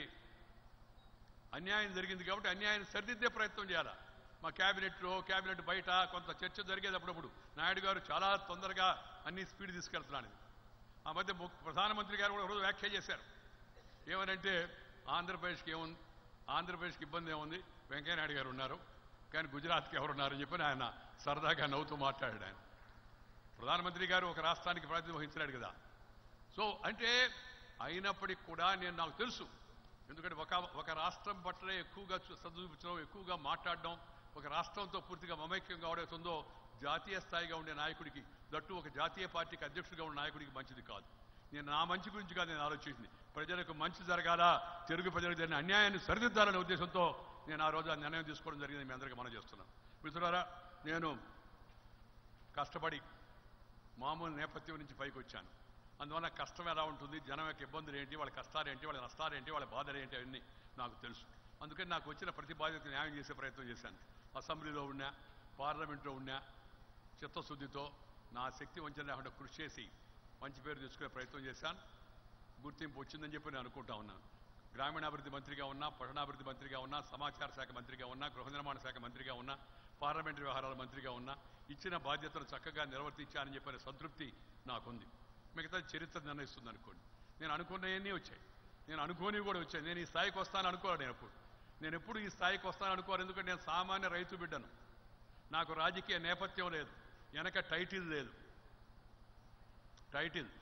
అన్యాయం జరిగింది కాబట్టి అన్యాయం సరిదిద్దే ప్రయత్నం చేయాలి మా క్యాబినెట్లో క్యాబినెట్ బయట కొంత చర్చ జరిగేది అప్పుడప్పుడు నాయుడు గారు చాలా తొందరగా అన్ని స్పీడ్ తీసుకెళ్తున్నాడు ఆ మధ్య ము- ప్రధానమంత్రి గారు కూడా ఒక రోజు వ్యాఖ్య చేశారు ఏమనంటే ఆంధ్రప్రదేశ్కి ఏముంది ఆంధ్రప్రదేశ్కి ఇబ్బంది ఏముంది వెంకయ్యనాయుడు గారు ఉన్నారు కానీ గుజరాత్కి ఎవరు ఉన్నారని చెప్పి ఆయన సరదాగా నవ్వుతూ మాట్లాడాడు ఆయన ప్రధానమంత్రి గారు ఒక రాష్ట్రానికి ప్రాతినిధ్యం వహించలేడు కదా సో అంటే అయినప్పటికీ కూడా నేను నాకు తెలుసు ఎందుకంటే ఒక ఒక రాష్ట్రం పట్లే ఎక్కువగా చూ- చదువుపించడం ఎక్కువగా మాట్లాడడం ఒక రాష్ట్రంతో పూర్తిగా మమైక్యం కావడంతో జాతీయ స్థాయిగా ఉండే నాయకుడికి దట్టు ఒక జాతీయ పార్టీకి అధ్యక్షుడిగా ఉన్న నాయకుడికి మంచిది కాదు నేను నా మంచి గురించి కాదు నేను ఆలోచించింది ప్రజలకు మంచి జరగాల తెలుగు ప్రజలకు జరిగిన అన్యాయాన్ని సరిదిద్దాలనే ఉద్దేశంతో నేను ఆ రోజు ఆ నిర్ణయం తీసుకోవడం జరిగింది మీ అందరికీ మనం చేస్తున్నాను మిత్రులారా నేను కష్టపడి మామూలు నేపథ్యం నుంచి పైకి వచ్చాను అందువల్ల కష్టం ఎలా ఉంటుంది జనం యొక్క ఇబ్బందులు ఏంటి వాళ్ళ కష్టాలు ఏంటి వాళ్ళ నష్టాలు ఏంటి వాళ్ళ బాధలు ఏంటి అవన్నీ నాకు తెలుసు అందుకని నాకు వచ్చిన ప్రతి బాధ్యత న్యాయం చేసే ప్రయత్నం చేశాను అసెంబ్లీలో ఉన్నా పార్లమెంట్లో ఉన్నా చిత్తశుద్ధితో నా శక్తి వంచన లేకుండా కృషి చేసి మంచి పేరు తెచ్చుకునే ప్రయత్నం చేశాను గుర్తింపు వచ్చిందని చెప్పి నేను అనుకుంటా ఉన్నాను గ్రామీణాభివృద్ధి మంత్రిగా ఉన్నా పట్టణాభివృద్ధి మంత్రిగా ఉన్నా సమాచార శాఖ మంత్రిగా ఉన్నా గృహ నిర్మాణ శాఖ మంత్రిగా ఉన్నా పార్లమెంటరీ వ్యవహారాల మంత్రిగా ఉన్నా ఇచ్చిన బాధ్యతను చక్కగా నిర్వర్తించానని చెప్పిన సంతృప్తి నాకుంది మిగతా చరిత్ర నిర్ణయిస్తుంది అనుకోండి నేను అనుకున్నవన్నీ వచ్చాయి నేను అనుకోని కూడా వచ్చాయి నేను ఈ స్థాయికి వస్తాను అనుకోవాలి నేను ఎప్పుడు నేను ఎప్పుడు ఈ స్థాయికి వస్తాను అనుకోవాలి ఎందుకంటే నేను సామాన్య రైతు బిడ్డను నాకు రాజకీయ నేపథ్యం లేదు వెనక టైటిల్ లేదు టైటిల్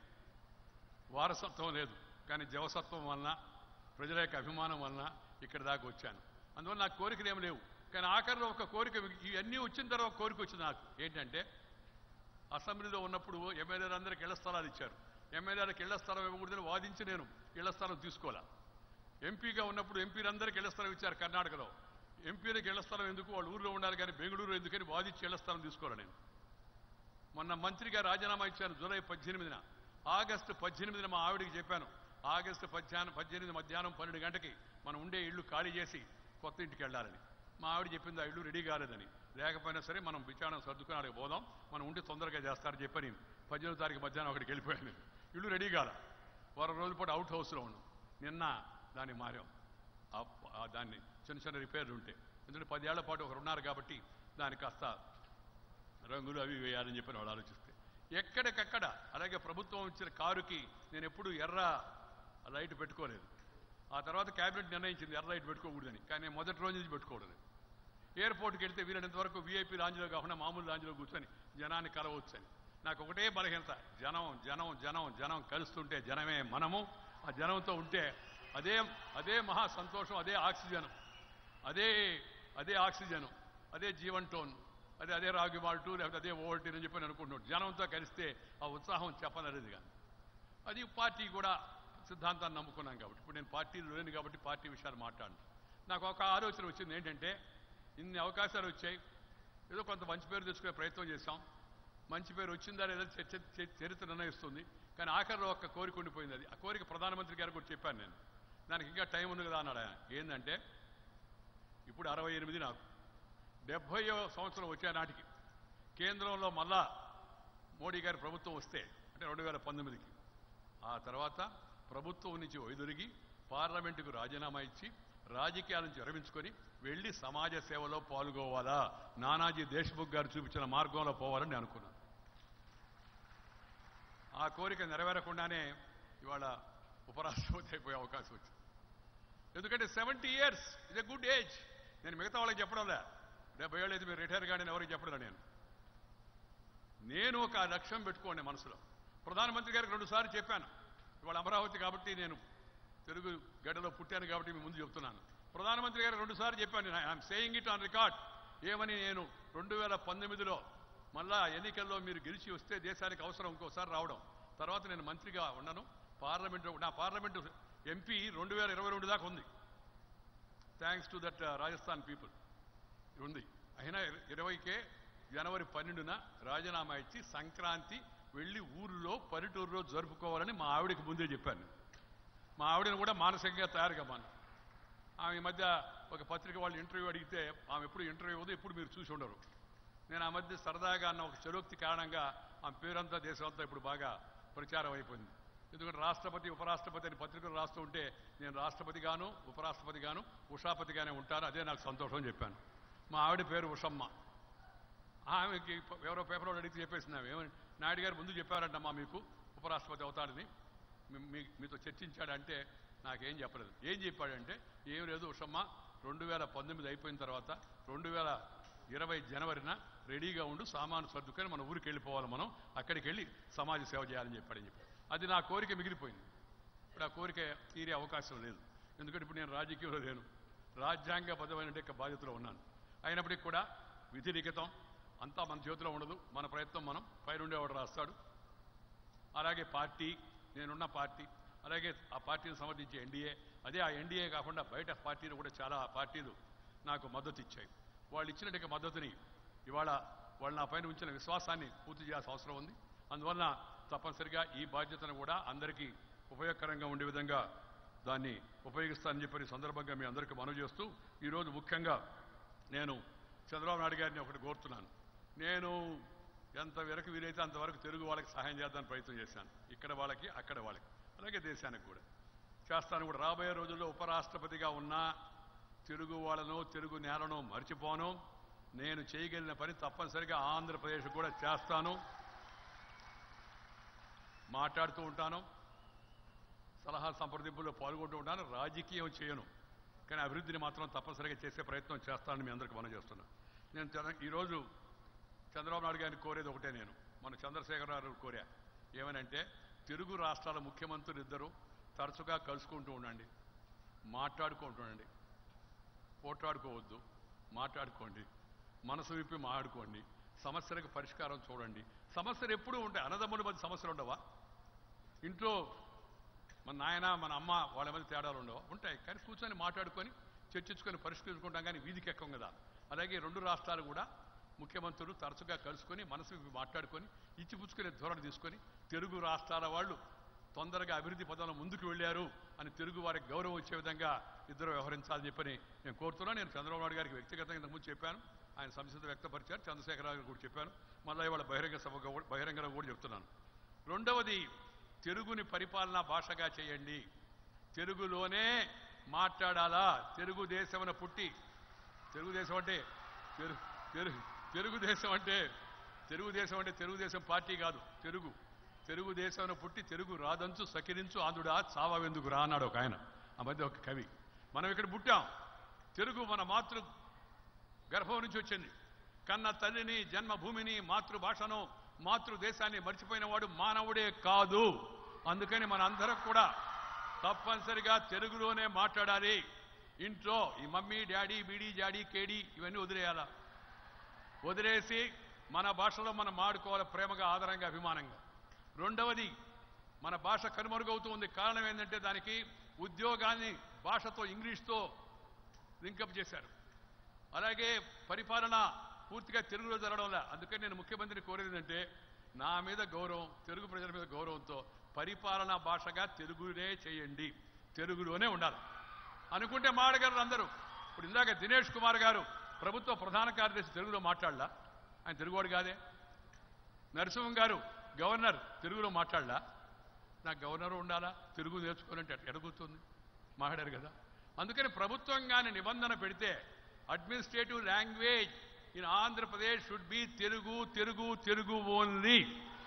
వారసత్వం లేదు కానీ జవసత్వం వలన ప్రజల యొక్క అభిమానం వలన ఇక్కడ దాకా వచ్చాను అందువల్ల నాకు కోరికలు ఏమి లేవు కానీ ఆఖరిలో ఒక కోరిక ఇవన్నీ వచ్చిన తర్వాత ఒక కోరిక వచ్చింది నాకు ఏంటంటే అసెంబ్లీలో ఉన్నప్పుడు ఎమ్మెల్యేలందరికీ ఇళ్ల స్థలాలు ఇచ్చారు ఎమ్మెల్యేలకు ఇళ్ల స్థలం ఇవ్వకూడదని వాదించి నేను ఇళ్ల స్థలం తీసుకోవాలా ఎంపీగా ఉన్నప్పుడు ఎంపీలందరికీ ఇళ్ల స్థలం ఇచ్చారు కర్ణాటకలో ఎంపీలకు ఇళ్ల స్థలం ఎందుకు వాళ్ళు ఊర్లో ఉండాలి కానీ బెంగళూరు ఎందుకని వాదించి ఇళ్ల స్థలం తీసుకోవాలి నేను మొన్న మంత్రిగా రాజీనామా ఇచ్చాను జూలై పద్దెనిమిదిన ఆగస్టు పద్దెనిమిదిన మా ఆవిడికి చెప్పాను ఆగస్టు పద్దెనిమిది పద్దెనిమిది మధ్యాహ్నం పన్నెండు గంటకి మనం ఉండే ఇల్లు ఖాళీ చేసి కొత్త ఇంటికి వెళ్ళాలని మా ఆవిడ చెప్పింది ఆ ఇల్లు రెడీ కాలేదని లేకపోయినా సరే మనం విచారణ సర్దుకుని అక్కడికి పోదాం మనం ఉండి తొందరగా చేస్తారని చెప్పని పద్దెనిమిది తారీఖు మధ్యాహ్నం అక్కడికి వెళ్ళిపోయాను ఇల్లు రెడీ కాల వారం రోజుల పాటు అవుట్ హౌస్లో ఉన్నాం నిన్న దాన్ని మారాం ఆ ప- ఆ దాన్ని చిన్న చిన్న రిపేర్లు ఉంటే ఎందుకంటే పదేళ్ల పాటు ఒకరు ఉన్నారు కాబట్టి దానికి కాస్త రంగులు అవి వేయాలని చెప్పి వాళ్ళు ఆలోచిస్తే ఎక్కడికక్కడ అలాగే ప్రభుత్వం ఇచ్చిన కారుకి నేను ఎప్పుడు ఎర్ర లైట్ పెట్టుకోలేదు ఆ తర్వాత క్యాబినెట్ నిర్ణయించింది ఎర్ర లైట్ పెట్టుకోకూడదని కానీ నేను మొదటి రోజు నుంచి పెట్టుకోకూడదు ఎయిర్పోర్ట్కి వెళ్తే వీలైనంత వరకు వీఐపీ లాంజ్లో కాకుండా మామూలు లాంజ్లో కూర్చొని జనాన్ని కలవచ్చని నాకు ఒకటే బలహీనత జనం జనం జనం జనం కలుస్తుంటే జనమే మనము ఆ జనంతో ఉంటే అదే అదే మహా సంతోషం అదే ఆక్సిజన్ అదే అదే ఆక్సిజన్ అదే జీవన్ టోన్ అదే అదే రాగి మాల్టు లేకపోతే అదే ఓల్టీన్ అని చెప్పి నేను అనుకుంటున్నాడు జనంతో కలిస్తే ఆ ఉత్సాహం చెప్పనలేదు కానీ అది పార్టీ కూడా సిద్ధాంతాన్ని నమ్ముకున్నాం కాబట్టి ఇప్పుడు నేను పార్టీలు లేను కాబట్టి పార్టీ విషయాలు మాట్లాడను నాకు ఒక ఆలోచన వచ్చింది ఏంటంటే ఇన్ని అవకాశాలు వచ్చాయి ఏదో కొంత మంచి పేరు తెచ్చుకునే ప్రయత్నం చేశాం మంచి పేరు వచ్చిందా లేదా చర్చ చ- చరిత్ర నిర్ణయిస్తుంది కానీ ఆఖరిలో ఒక్క కోరిక ఉండిపోయింది అది ఆ కోరిక ప్రధానమంత్రి గారు కూడా చెప్పాను నేను దానికి ఇంకా టైం ఉంది కదా అన్నాడు ఆయన ఏంటంటే ఇప్పుడు అరవై ఎనిమిది నాకు డెబ్భైయో సంవత్సరం వచ్చే నాటికి కేంద్రంలో మళ్ళా మోడీ గారి ప్రభుత్వం వస్తే అంటే రెండు వేల పంతొమ్మిదికి ఆ తర్వాత ప్రభుత్వం నుంచి వైదొలిగి పార్లమెంటుకు రాజీనామా ఇచ్చి రాజకీయాల నుంచి విరమించుకొని వెళ్ళి సమాజ సేవలో పాల్గొవాలా నానాజీ దేశ్ముఖ్ గారు చూపించిన మార్గంలో పోవాలని నేను అనుకున్నాను ఆ కోరిక నెరవేరకుండానే ఇవాళ ఉపరాష్ట్రపతి అయిపోయే అవకాశం వచ్చింది ఎందుకంటే seventy years is a good age నేను మిగతా వాళ్ళకి చెప్పడంలే డెబ్బై ఏళ్ళు అయితే మీరు రిటైర్ కానీ ఎవరికి చెప్పడం నేను నేను ఒక లక్ష్యం పెట్టుకోండి మనసులో ప్రధానమంత్రి గారికి రెండు సార్లు చెప్పాను ఇవాళ అమరావతి కాబట్టి నేను తెలుగు గడ్డలో పుట్టాను కాబట్టి మీ ముందు చెప్తున్నాను ప్రధానమంత్రి గారికి రెండు సార్లు చెప్పాను I'm saying it on record ఏమని నేను రెండు వేల పంతొమ్మిదిలో మళ్ళా ఎన్నికల్లో మీరు గెలిచి వస్తే దేశానికి అవసరం ఇంకోసారి రావడం తర్వాత నేను మంత్రిగా ఉన్నాను పార్లమెంటు నా పార్లమెంటు ఎంపీ రెండు వేల ఇరవై రెండు దాకా ఉంది thanks to that Rajasthan people ఉంది అయినా ఇర- ఇరవైకే జనవరి పన్నెండున రాజీనామా ఇచ్చి సంక్రాంతి వెళ్ళి ఊర్లో పల్లెటూరులో జరుపుకోవాలని మా ఆవిడకి ముందే చెప్పాను మా ఆవిడని కూడా మానసికంగా తయారు కమ్మాను ఆమె ఈ మధ్య ఒక పత్రిక వాళ్ళు ఇంటర్వ్యూ అడిగితే ఆమె ఎప్పుడు ఇంటర్వ్యూ ఇవ్వదు ఎప్పుడు మీరు చూసి ఉండరు నేను ఆ మధ్య సరదాగా అన్న ఒక చలోక్తి కారణంగా ఆమె పేరంతా దేశమంతా ఇప్పుడు బాగా ప్రచారం అయిపోయింది ఎందుకంటే రాష్ట్రపతి ఉపరాష్ట్రపతి అని పత్రికలు రాస్తూ ఉంటే నేను రాష్ట్రపతి గాను ఉపరాష్ట్రపతి గాను ఉషాపతిగానే ఉంటాను అదే నాకు సంతోషం అని చెప్పాను మా ఆవిడ పేరు ఉషమ్మ ఆమెకి ప- ఎవరో పేపర్లో అడిగితే చెప్పేసింది ఆమె ఏమని నాయుడు గారు ముందు చెప్పారంటమ్మా మీకు ఉపరాష్ట్రపతి అవుతాడని మీ- మీ- మీతో చర్చించాడంటే నాకేం చెప్పలేదు ఏం చెప్పాడంటే ఏం లేదు ఉషమ్మ రెండు వేల పంతొమ్మిది అయిపోయిన తర్వాత రెండు వేల ఇరవై జనవరిన రెడీగా ఉండు సామాను సర్దుకొని మన ఊరికి వెళ్ళిపోవాలి మనం అక్కడికి వెళ్ళి సమాజ సేవ చేయాలని చెప్పాడని చెప్పి అది నా కోరిక మిగిలిపోయింది ఇప్పుడు ఆ కోరిక తీరే అవకాశం లేదు ఎందుకంటే ఇప్పుడు నేను రాజకీయంలో లేను రాజ్యాంగబద్ధమైన యొక్క బాధ్యతలో ఉన్నాను అయినప్పటికీ కూడా విధి లిఖితం అంతా మన చేతిలో ఉండదు మన ప్రయత్నం మనం పైనుండేవాడు రాస్తాడు అలాగే పార్టీ నేనున్న పార్టీ అలాగే ఆ పార్టీని సమర్థించే ఎన్డీఏ అదే ఆ ఎన్డీఏ కాకుండా బయట పార్టీలు కూడా చాలా పార్టీలు నాకు మద్దతు ఇచ్చాయి వాళ్ళు ఇచ్చినట్టు మద్దతుని ఇవాళ వాళ్ళు నా పైన ఉంచిన విశ్వాసాన్ని పూర్తి చేయాల్సిన అవసరం ఉంది అందువలన తప్పనిసరిగా ఈ బాధ్యతను కూడా అందరికీ ఉపయోగకరంగా ఉండే విధంగా దాన్ని ఉపయోగిస్తానని చెప్పి ఈ సందర్భంగా మీ అందరికీ మనవి చేస్తూ ఈరోజు ముఖ్యంగా నేను చంద్రబాబు నాయుడు గారిని ఒకటి కోరుతున్నాను నేను ఎంత వరకు వీలైతే అంతవరకు తెలుగు వాళ్ళకి సహాయం చేద్దానికి ప్రయత్నం చేశాను ఇక్కడ వాళ్ళకి అక్కడ వాళ్ళకి అలాగే దేశానికి కూడా చేస్తాను కూడా రాబోయే రోజుల్లో ఉపరాష్ట్రపతిగా ఉన్నా తెలుగు వాళ్ళను తెలుగు నేలను మర్చిపోను నేను చేయగలిగిన పని తప్పనిసరిగా ఆంధ్రప్రదేశ్ కూడా చేస్తాను మాట్లాడుతూ ఉంటాను సలహా సంప్రదింపుల్లో పాల్గొంటూ ఉంటాను రాజకీయం చేయను కానీ అభివృద్ధిని మాత్రం తప్పనిసరిగా చేసే ప్రయత్నం చేస్తానని మీ అందరికీ మనం చేస్తున్నా నేను చంద్ర- ఈరోజు చంద్రబాబు నాయుడు గారిని కోరేది ఒకటే నేను మన చంద్రశేఖర గారు కోరా ఏమనంటే తెలుగు రాష్ట్రాల ముఖ్యమంత్రులు ఇద్దరు తరచుగా కలుసుకుంటూ ఉండండి మాట్లాడుకుంటూ ఉండండి పోట్లాడుకోవద్దు మాట్లాడుకోండి మనసు విప్పి మాట్లాడుకోండి సమస్యలకు పరిష్కారం చూడండి సమస్యలు ఎప్పుడూ ఉంటాయి అన్నదమ్ముల మధ్య సమస్యలు ఉండవా ఇంట్లో మన నాయన మన అమ్మ వాళ్ళ మధ్య తేడాలు ఉండవు ఉంటాయి కానీ కూర్చొని మాట్లాడుకొని చర్చించుకొని పరిష్కరించుకుంటాం కానీ వీధికి ఎక్కం కదా అలాగే రెండు రాష్ట్రాలు కూడా ముఖ్యమంత్రులు తరచుగా కలుసుకొని మనసు విప్పి మాట్లాడుకొని ఇచ్చిపుచ్చుకునే ధోరణి తీసుకొని తెలుగు రాష్ట్రాల వాళ్ళు తొందరగా అభివృద్ధి పదంలో ముందుకు వెళ్ళారు అని తెలుగు వారికి గౌరవం వచ్చే విధంగా ఇద్దరు వ్యవహరించాలని చెప్పని నేను కోరుతున్నాను నేను చంద్రబాబు నాయుడు గారికి వ్యక్తిగతంగా ఇంతకుముందు చెప్పాను ఆయన సంసిద్ధత వ్యక్తపరిచారు చంద్రశేఖరరావు గారికి కూడా చెప్పాను మళ్ళీ ఇవాళ బహిరంగ సభ బహిరంగంగా కూడా చెప్తున్నాను రెండవది తెలుగుని పరిపాలనా భాషగా చేయండి తెలుగులోనే మాట్లాడాలా తెలుగుదేశమున పుట్టి తెలుగుదేశం అంటే తెలు- తెలు- తెలుగుదేశం అంటే తెలుగుదేశం అంటే తెలుగుదేశం పార్టీ కాదు తెలుగు తెలుగుదేశంలో పుట్టి తెలుగు రాదంచు సకిరించు ఆంధ్రుడా చావెందుకు రా అన్నాడు ఒక ఆయన ఆ మధ్య ఒక కవి మనం ఇక్కడ పుట్టాం తెలుగు మన మాతృ గర్భం నుంచి వచ్చింది కన్న తల్లిని జన్మభూమిని మాతృభాషను మాతృదేశాన్ని మర్చిపోయిన వాడు మానవుడే కాదు అందుకని మన అందరం కూడా తప్పనిసరిగా తెలుగులోనే మాట్లాడాలి ఇంట్లో ఈ మమ్మీ డాడీ బీడీ జాడీ కేడీ ఇవన్నీ వదిలేయాలా వదిలేసి మన భాషలో మనం మాడుకోవాలి ప్రేమగా ఆదరంగా అభిమానంగా రెండవది మన భాష కనుమరుగవుతూ ఉంది కారణం ఏంటంటే దానికి ఉద్యోగాన్ని భాషతో ఇంగ్లీష్తో లింకప్ చేశారు అలాగే పరిపాలన పూర్తిగా తెలుగులో జరగడంలా అందుకని నేను ముఖ్యమంత్రిని కోరేది ఏంటంటే నా మీద గౌరవం తెలుగు ప్రజల మీద గౌరవంతో పరిపాలనా భాషగా తెలుగునే చేయండి తెలుగులోనే ఉండాలి అనుకుంటే మాడగలరు అందరూ ఇప్పుడు ఇందాక దినేష్ కుమార్ గారు ప్రభుత్వ ప్రధాన కార్యదర్శి తెలుగులో మాట్లాడలా ఆయన తెలుగువాడు కాదే నరసింహం గారు గవర్నర్ తెలుగులో మాట్లాడలా నాకు గవర్నర్ ఉండాలా తెలుగు నేర్చుకోవాలంటే ఎట్ట ఎడగుతుంది మాట్లాడారు కదా అందుకని ప్రభుత్వంగానే నిబంధన పెడితే administrative language in Andhra Pradesh should be Telugu Telugu Telugu only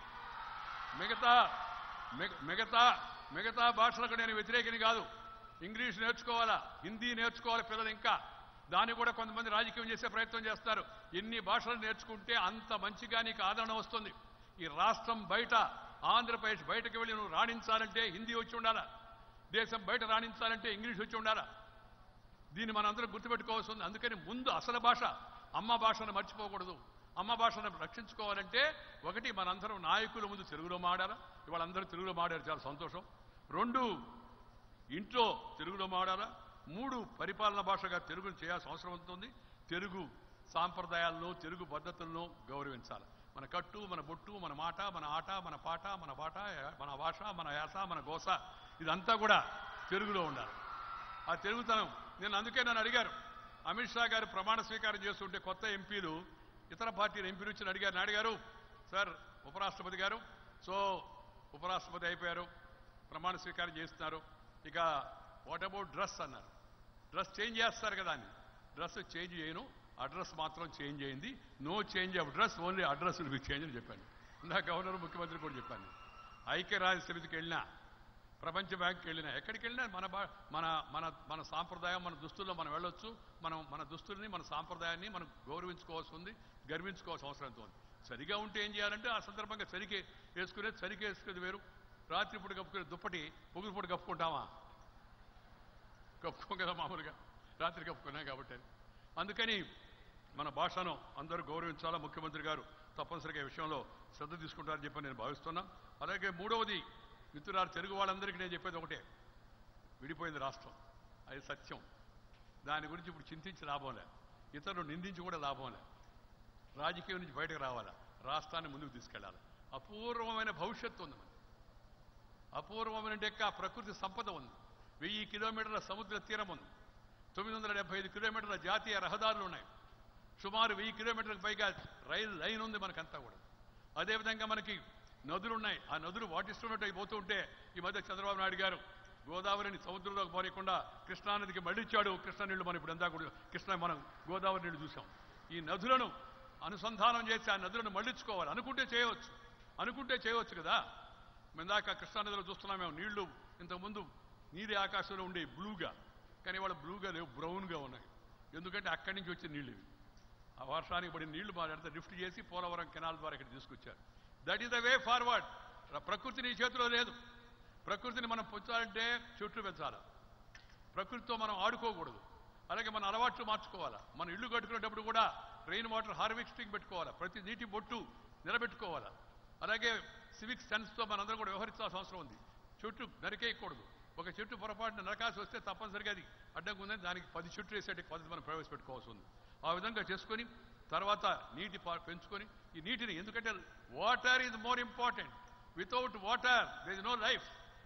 మిగతా మిగ- మిగతా మిగతా భాషలకు నేను వ్యతిరేకిని కాదు ఇంగ్లీష్ నేర్చుకోవాలా హిందీ నేర్చుకోవాలి పిల్లలు ఇంకా దాన్ని కూడా కొంతమంది రాజకీయం చేసే ప్రయత్నం చేస్తారు ఎన్ని భాషలు నేర్చుకుంటే అంత మంచిగా నీకు ఆదరణ వస్తుంది ఈ రాష్ట్రం బయట ఆంధ్రప్రదేశ్ బయటకు వెళ్ళి నువ్వు రాణించాలంటే హిందీ వచ్చి ఉండాలా దేశం బయట రాణించాలంటే ఇంగ్లీష్ వచ్చి ఉండాలా దీన్ని మనందరం గుర్తుపెట్టుకోవాల్సి ఉంది అందుకని ముందు అసలు భాష అమ్మ భాషను మర్చిపోకూడదు అమ్మ భాషను రక్షించుకోవాలంటే ఒకటి మనందరం నాయకుల ముందు తెలుగులో మాడాలా ఇవాళ అందరూ తెలుగులో మాడారు చాలా సంతోషం రెండు ఇంట్లో తెలుగులో మాడాలా మూడు పరిపాలన భాషగా తెలుగును చేయాల్సిన అవసరం ఉంటుంది తెలుగు సాంప్రదాయాలను తెలుగు పద్ధతులను గౌరవించాలి మన కట్టు మన బొట్టు మన మాట మన ఆట మన పాట మన బాట మన భాష మన యాస మన గోస ఇదంతా కూడా తెలుగులో ఉండాలి ఆ తెలుగుతనం నేను అందుకే నన్ను అడిగారు అమిత్ షా గారు ప్రమాణ స్వీకారం చేస్తుంటే కొత్త ఎంపీలు ఇతర పార్టీల ఎంపీలు వచ్చి అడిగారు నాయుడు గారు సార్ ఉపరాష్ట్రపతి గారు సో ఉపరాష్ట్రపతి అయిపోయారు ప్రమాణ స్వీకారం చేస్తున్నారు ఇక వాట్ అబౌట్ డ్రెస్ అన్నారు డ్రెస్ చేంజ్ చేస్తారు కదా అని డ్రెస్ చేంజ్ చేయను అడ్రస్ మాత్రం చేంజ్ అయింది no change of dress only address will be change అని చెప్పాను ఇందా గవర్నర్ ముఖ్యమంత్రి కూడా చెప్పాను ఐక్యరాజ్య సమితికి వెళ్ళినా ప్రపంచ బ్యాంక్కి వెళ్ళినా ఎక్కడికి వెళ్ళినా మన బా మన మన మన సాంప్రదాయం మన దుస్తుల్లో మనం వెళ్ళొచ్చు మనం మన దుస్తుల్ని మన సాంప్రదాయాన్ని మనం గౌరవించుకోవాల్సి ఉంది గర్వించుకోవాల్సిన అవసరం ఎంతో ఉంది సరిగా ఉంటే ఏం చేయాలంటే ఆ సందర్భంగా సరికి వేసుకునేది సరికి వేసుకునేది వేరు రాత్రిపూట కప్పుకునే దుప్పటి పొగులుపూట కప్పుకుంటామా కప్పుకోం కదా మామూలుగా రాత్రి కప్పుకున్నాం కాబట్టి అందుకని మన భాషను అందరూ గౌరవించాలా ముఖ్యమంత్రి గారు తప్పనిసరిగా ఈ విషయంలో శ్రద్ధ తీసుకుంటారని చెప్పి నేను భావిస్తున్నా అలాగే మూడవది మిత్రులారు తెలుగు వాళ్ళందరికీ నేను చెప్పేది ఒకటే విడిపోయింది రాష్ట్రం అది సత్యం దాని గురించి ఇప్పుడు చింతించి లాభం లే ఇతరులు నిందించి కూడా లాభం లే రాజకీయం నుంచి బయటకు రావాలా రాష్ట్రాన్ని ముందుకు తీసుకెళ్ళాలి అపూర్వమైన భవిష్యత్తు ఉంది మనకి అపూర్వమైన డెక్క ప్రకృతి సంపద ఉంది వెయ్యి కిలోమీటర్ల సముద్ర తీరం ఉంది తొమ్మిది వందల డెబ్బై ఐదు కిలోమీటర్ల జాతీయ రహదారులు ఉన్నాయి సుమారు వెయ్యి కిలోమీటర్లకు పైగా రైలు లైన్ ఉంది మనకంతా కూడా అదేవిధంగా మనకి నదులు ఉన్నాయి ఆ నదులు వాటిస్తున్నట్టు అయిపోతూ ఉంటే ఈ మధ్య చంద్రబాబు నాయుడు గారు గోదావరిని సముద్రంలోకి పోనీయకుండా కృష్ణానదికి మళ్ళించాడు కృష్ణా నీళ్లు మనం ఇప్పుడు ఎందా కూడా కృష్ణ మనం గోదావరి నీళ్లు చూసాం ఈ నదులను అనుసంధానం చేసి ఆ నదులను మళ్ళించుకోవాలి అనుకుంటే చేయవచ్చు అనుకుంటే చేయవచ్చు కదా ఇందాక కృష్ణానదిలో చూస్తున్నాం మేము నీళ్లు ఇంతకుముందు నీలి ఆకాశంలో ఉండే బ్లూగా కానీ వాళ్ళ బ్లూగా లేవు బ్రౌన్గా ఉన్నాయి ఎందుకంటే అక్కడి నుంచి వచ్చే నీళ్ళు ఇవి ఆ వర్షానికి పడిన నీళ్లు మా ఎంత లిఫ్ట్ చేసి పోలవరం కెనాల్ ద్వారా ఇక్కడ తీసుకొచ్చారు that is the way forward ప్రకృతి నీ చేతిలో లేదు ప్రకృతిని మనం పెంచాలంటే చెట్లు పెంచాలి ప్రకృతితో మనం ఆడుకోకూడదు అలాగే మన అలవాట్లు మార్చుకోవాలా మన ఇల్లు కట్టుకునేటప్పుడు కూడా రెయిన్ వాటర్ హార్వెస్టింగ్ పెట్టుకోవాలా ప్రతి నీటి బొట్టు నిలబెట్టుకోవాలా అలాగే సివిక్ సెన్స్తో మనందరం కూడా వ్యవహరించాల్సిన అవసరం ఉంది చెట్టు నరికేయకూడదు ఒక చెట్టు పొరపాటున నరకాల్సి వస్తే తప్పనిసరిగా అది అడ్డంగా ఉందని దానికి పది చెట్లు వేసేట పద్ధతి మనం ప్రవేశపెట్టుకోవాల్సి ఉంది ఆ విధంగా చేసుకొని తర్వాత నీటి పా- పెంచుకొని ఈ నీటిని ఎందుకంటే water is more important without water they is no life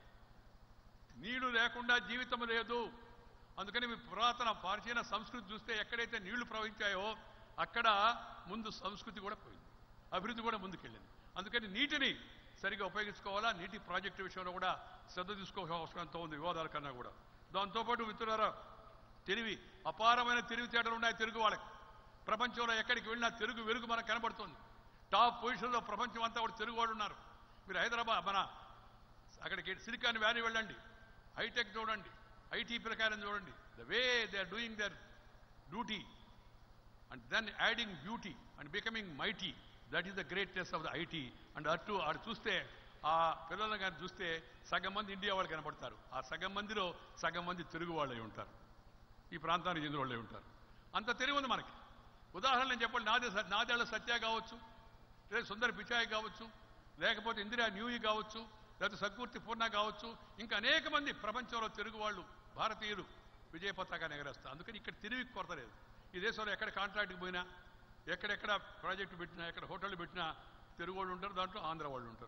నీళ్లు లేకుండా జీవితం లేదు అందుకని మీ పురాతన ప్రాచీన సంస్కృతి చూస్తే ఎక్కడైతే నీళ్లు ప్రవహించాయో అక్కడ ముందు సంస్కృతి కూడా పోయింది అభివృద్ధి కూడా ముందుకెళ్ళింది అందుకని నీటిని సరిగా ఉపయోగించుకోవాలా నీటి ప్రాజెక్టు విషయంలో కూడా శ్రద్ధ తీసుకోవాల్సిన అవసరం ఎంతో ఉంది వివాదాల కన్నా కూడా దాంతోపాటు మిత్రులారా తెలివి అపారమైన తెలివితేటలు ఉన్నాయి తెలుగు వాళ్ళకి ప్రపంచంలో ఎక్కడికి వెళ్ళినా తెలుగు వెలుగు మనకు కనబడుతుంది టాప్ పొజిషన్లో ప్రపంచం అంతా కూడా తెలుగు వాళ్ళు ఉన్నారు మీరు హైదరాబాద్ మన అక్కడికి సిలికాన్ వ్యాలీ వెళ్ళండి హైటెక్ చూడండి ఐటీ ప్రకారం చూడండి the way they are doing their duty and then adding beauty and becoming mighty that is the greatness of the IT and అటు ఆడు చూస్తే ఆ పిల్లలను కానీ చూస్తే సగం మంది ఇండియా వాళ్ళు కనపడతారు ఆ సగం మందిలో సగం మంది తెలుగు వాళ్ళే ఉంటారు ఈ ప్రాంతానికి చెందిన వాళ్ళే ఉంటారు అంత తెలివి ఉంది మనకి ఉదాహరణ నేను చెప్పండి నాదే స- నాదేళ్ల సత్య కావచ్చు లేదా సుందర పిచాయి కావచ్చు లేకపోతే ఇందిరా న్యూయి కావచ్చు లేకపోతే సద్మూర్తి పూర్ణ కావచ్చు ఇంకా అనేక మంది ప్రపంచంలో తెలుగు వాళ్ళు భారతీయులు విజయ పతాకాన్ని ఎగరేస్తారు అందుకని ఇక్కడ తెలివి కొరత లేదు ఈ దేశంలో ఎక్కడ కాంట్రాక్ట్కి పోయినా ఎక్కడెక్కడ ప్రాజెక్టు పెట్టినా ఎక్కడ హోటల్ పెట్టినా తెలుగు వాళ్ళు ఉంటారు దాంట్లో ఆంధ్ర వాళ్ళు ఉంటారు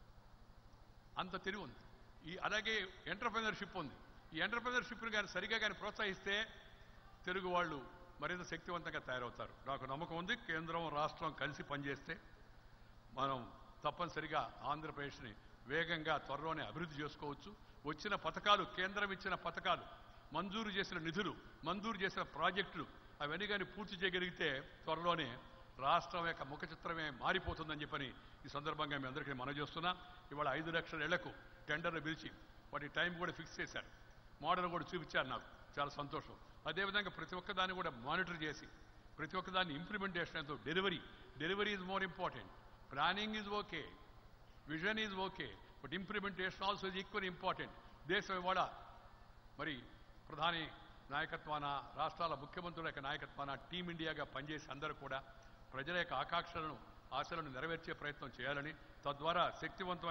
అంత తెలివి ఉంది ఈ అలాగే ఎంటర్ప్రినర్షిప్ ఉంది ఈ ఎంటర్ప్రినర్షిప్ని కానీ సరిగా కానీ ప్రోత్సహిస్తే తెలుగు వాళ్ళు మరింత శక్తివంతంగా తయారవుతారు నాకు నమ్మకం ఉంది కేంద్రం రాష్ట్రం కలిసి పనిచేస్తే మనం తప్పనిసరిగా ఆంధ్రప్రదేశ్ని వేగంగా త్వరలోనే అభివృద్ధి చేసుకోవచ్చు వచ్చిన పథకాలు కేంద్రం ఇచ్చిన పథకాలు మంజూరు చేసిన నిధులు మంజూరు చేసిన ప్రాజెక్టులు అవన్నీ కానీ పూర్తి చేయగలిగితే త్వరలోనే రాష్ట్రం యొక్క ముఖ చిత్రమే మారిపోతుందని చెప్పని ఈ సందర్భంగా మీ అందరికీ మనం చేస్తున్నా ఇవాళ ఐదు లక్షల ఇళ్లకు టెండర్లు పిలిచి వాటి టైం కూడా ఫిక్స్ చేశారు మోడల్ కూడా చూపించారు నాకు చాలా సంతోషం అదేవిధంగా ప్రతి ఒక్క దాన్ని కూడా మానిటర్ చేసి ప్రతి ఒక్క దాన్ని ఇంప్లిమెంటేషన్ ఎంతో delivery delivery is more important planning is okay vision is okay but implementation also is equal important దేశం ఇవాళ మరి ప్రధాని నాయకత్వాన రాష్ట్రాల ముఖ్యమంత్రుల యొక్క నాయకత్వాన టీమిండియాగా పనిచేసి అందరూ కూడా ప్రజల యొక్క ఆకాంక్షలను ఆశలను నెరవేర్చే ప్రయత్నం చేయాలని తద్వారా శక్తివంతమైన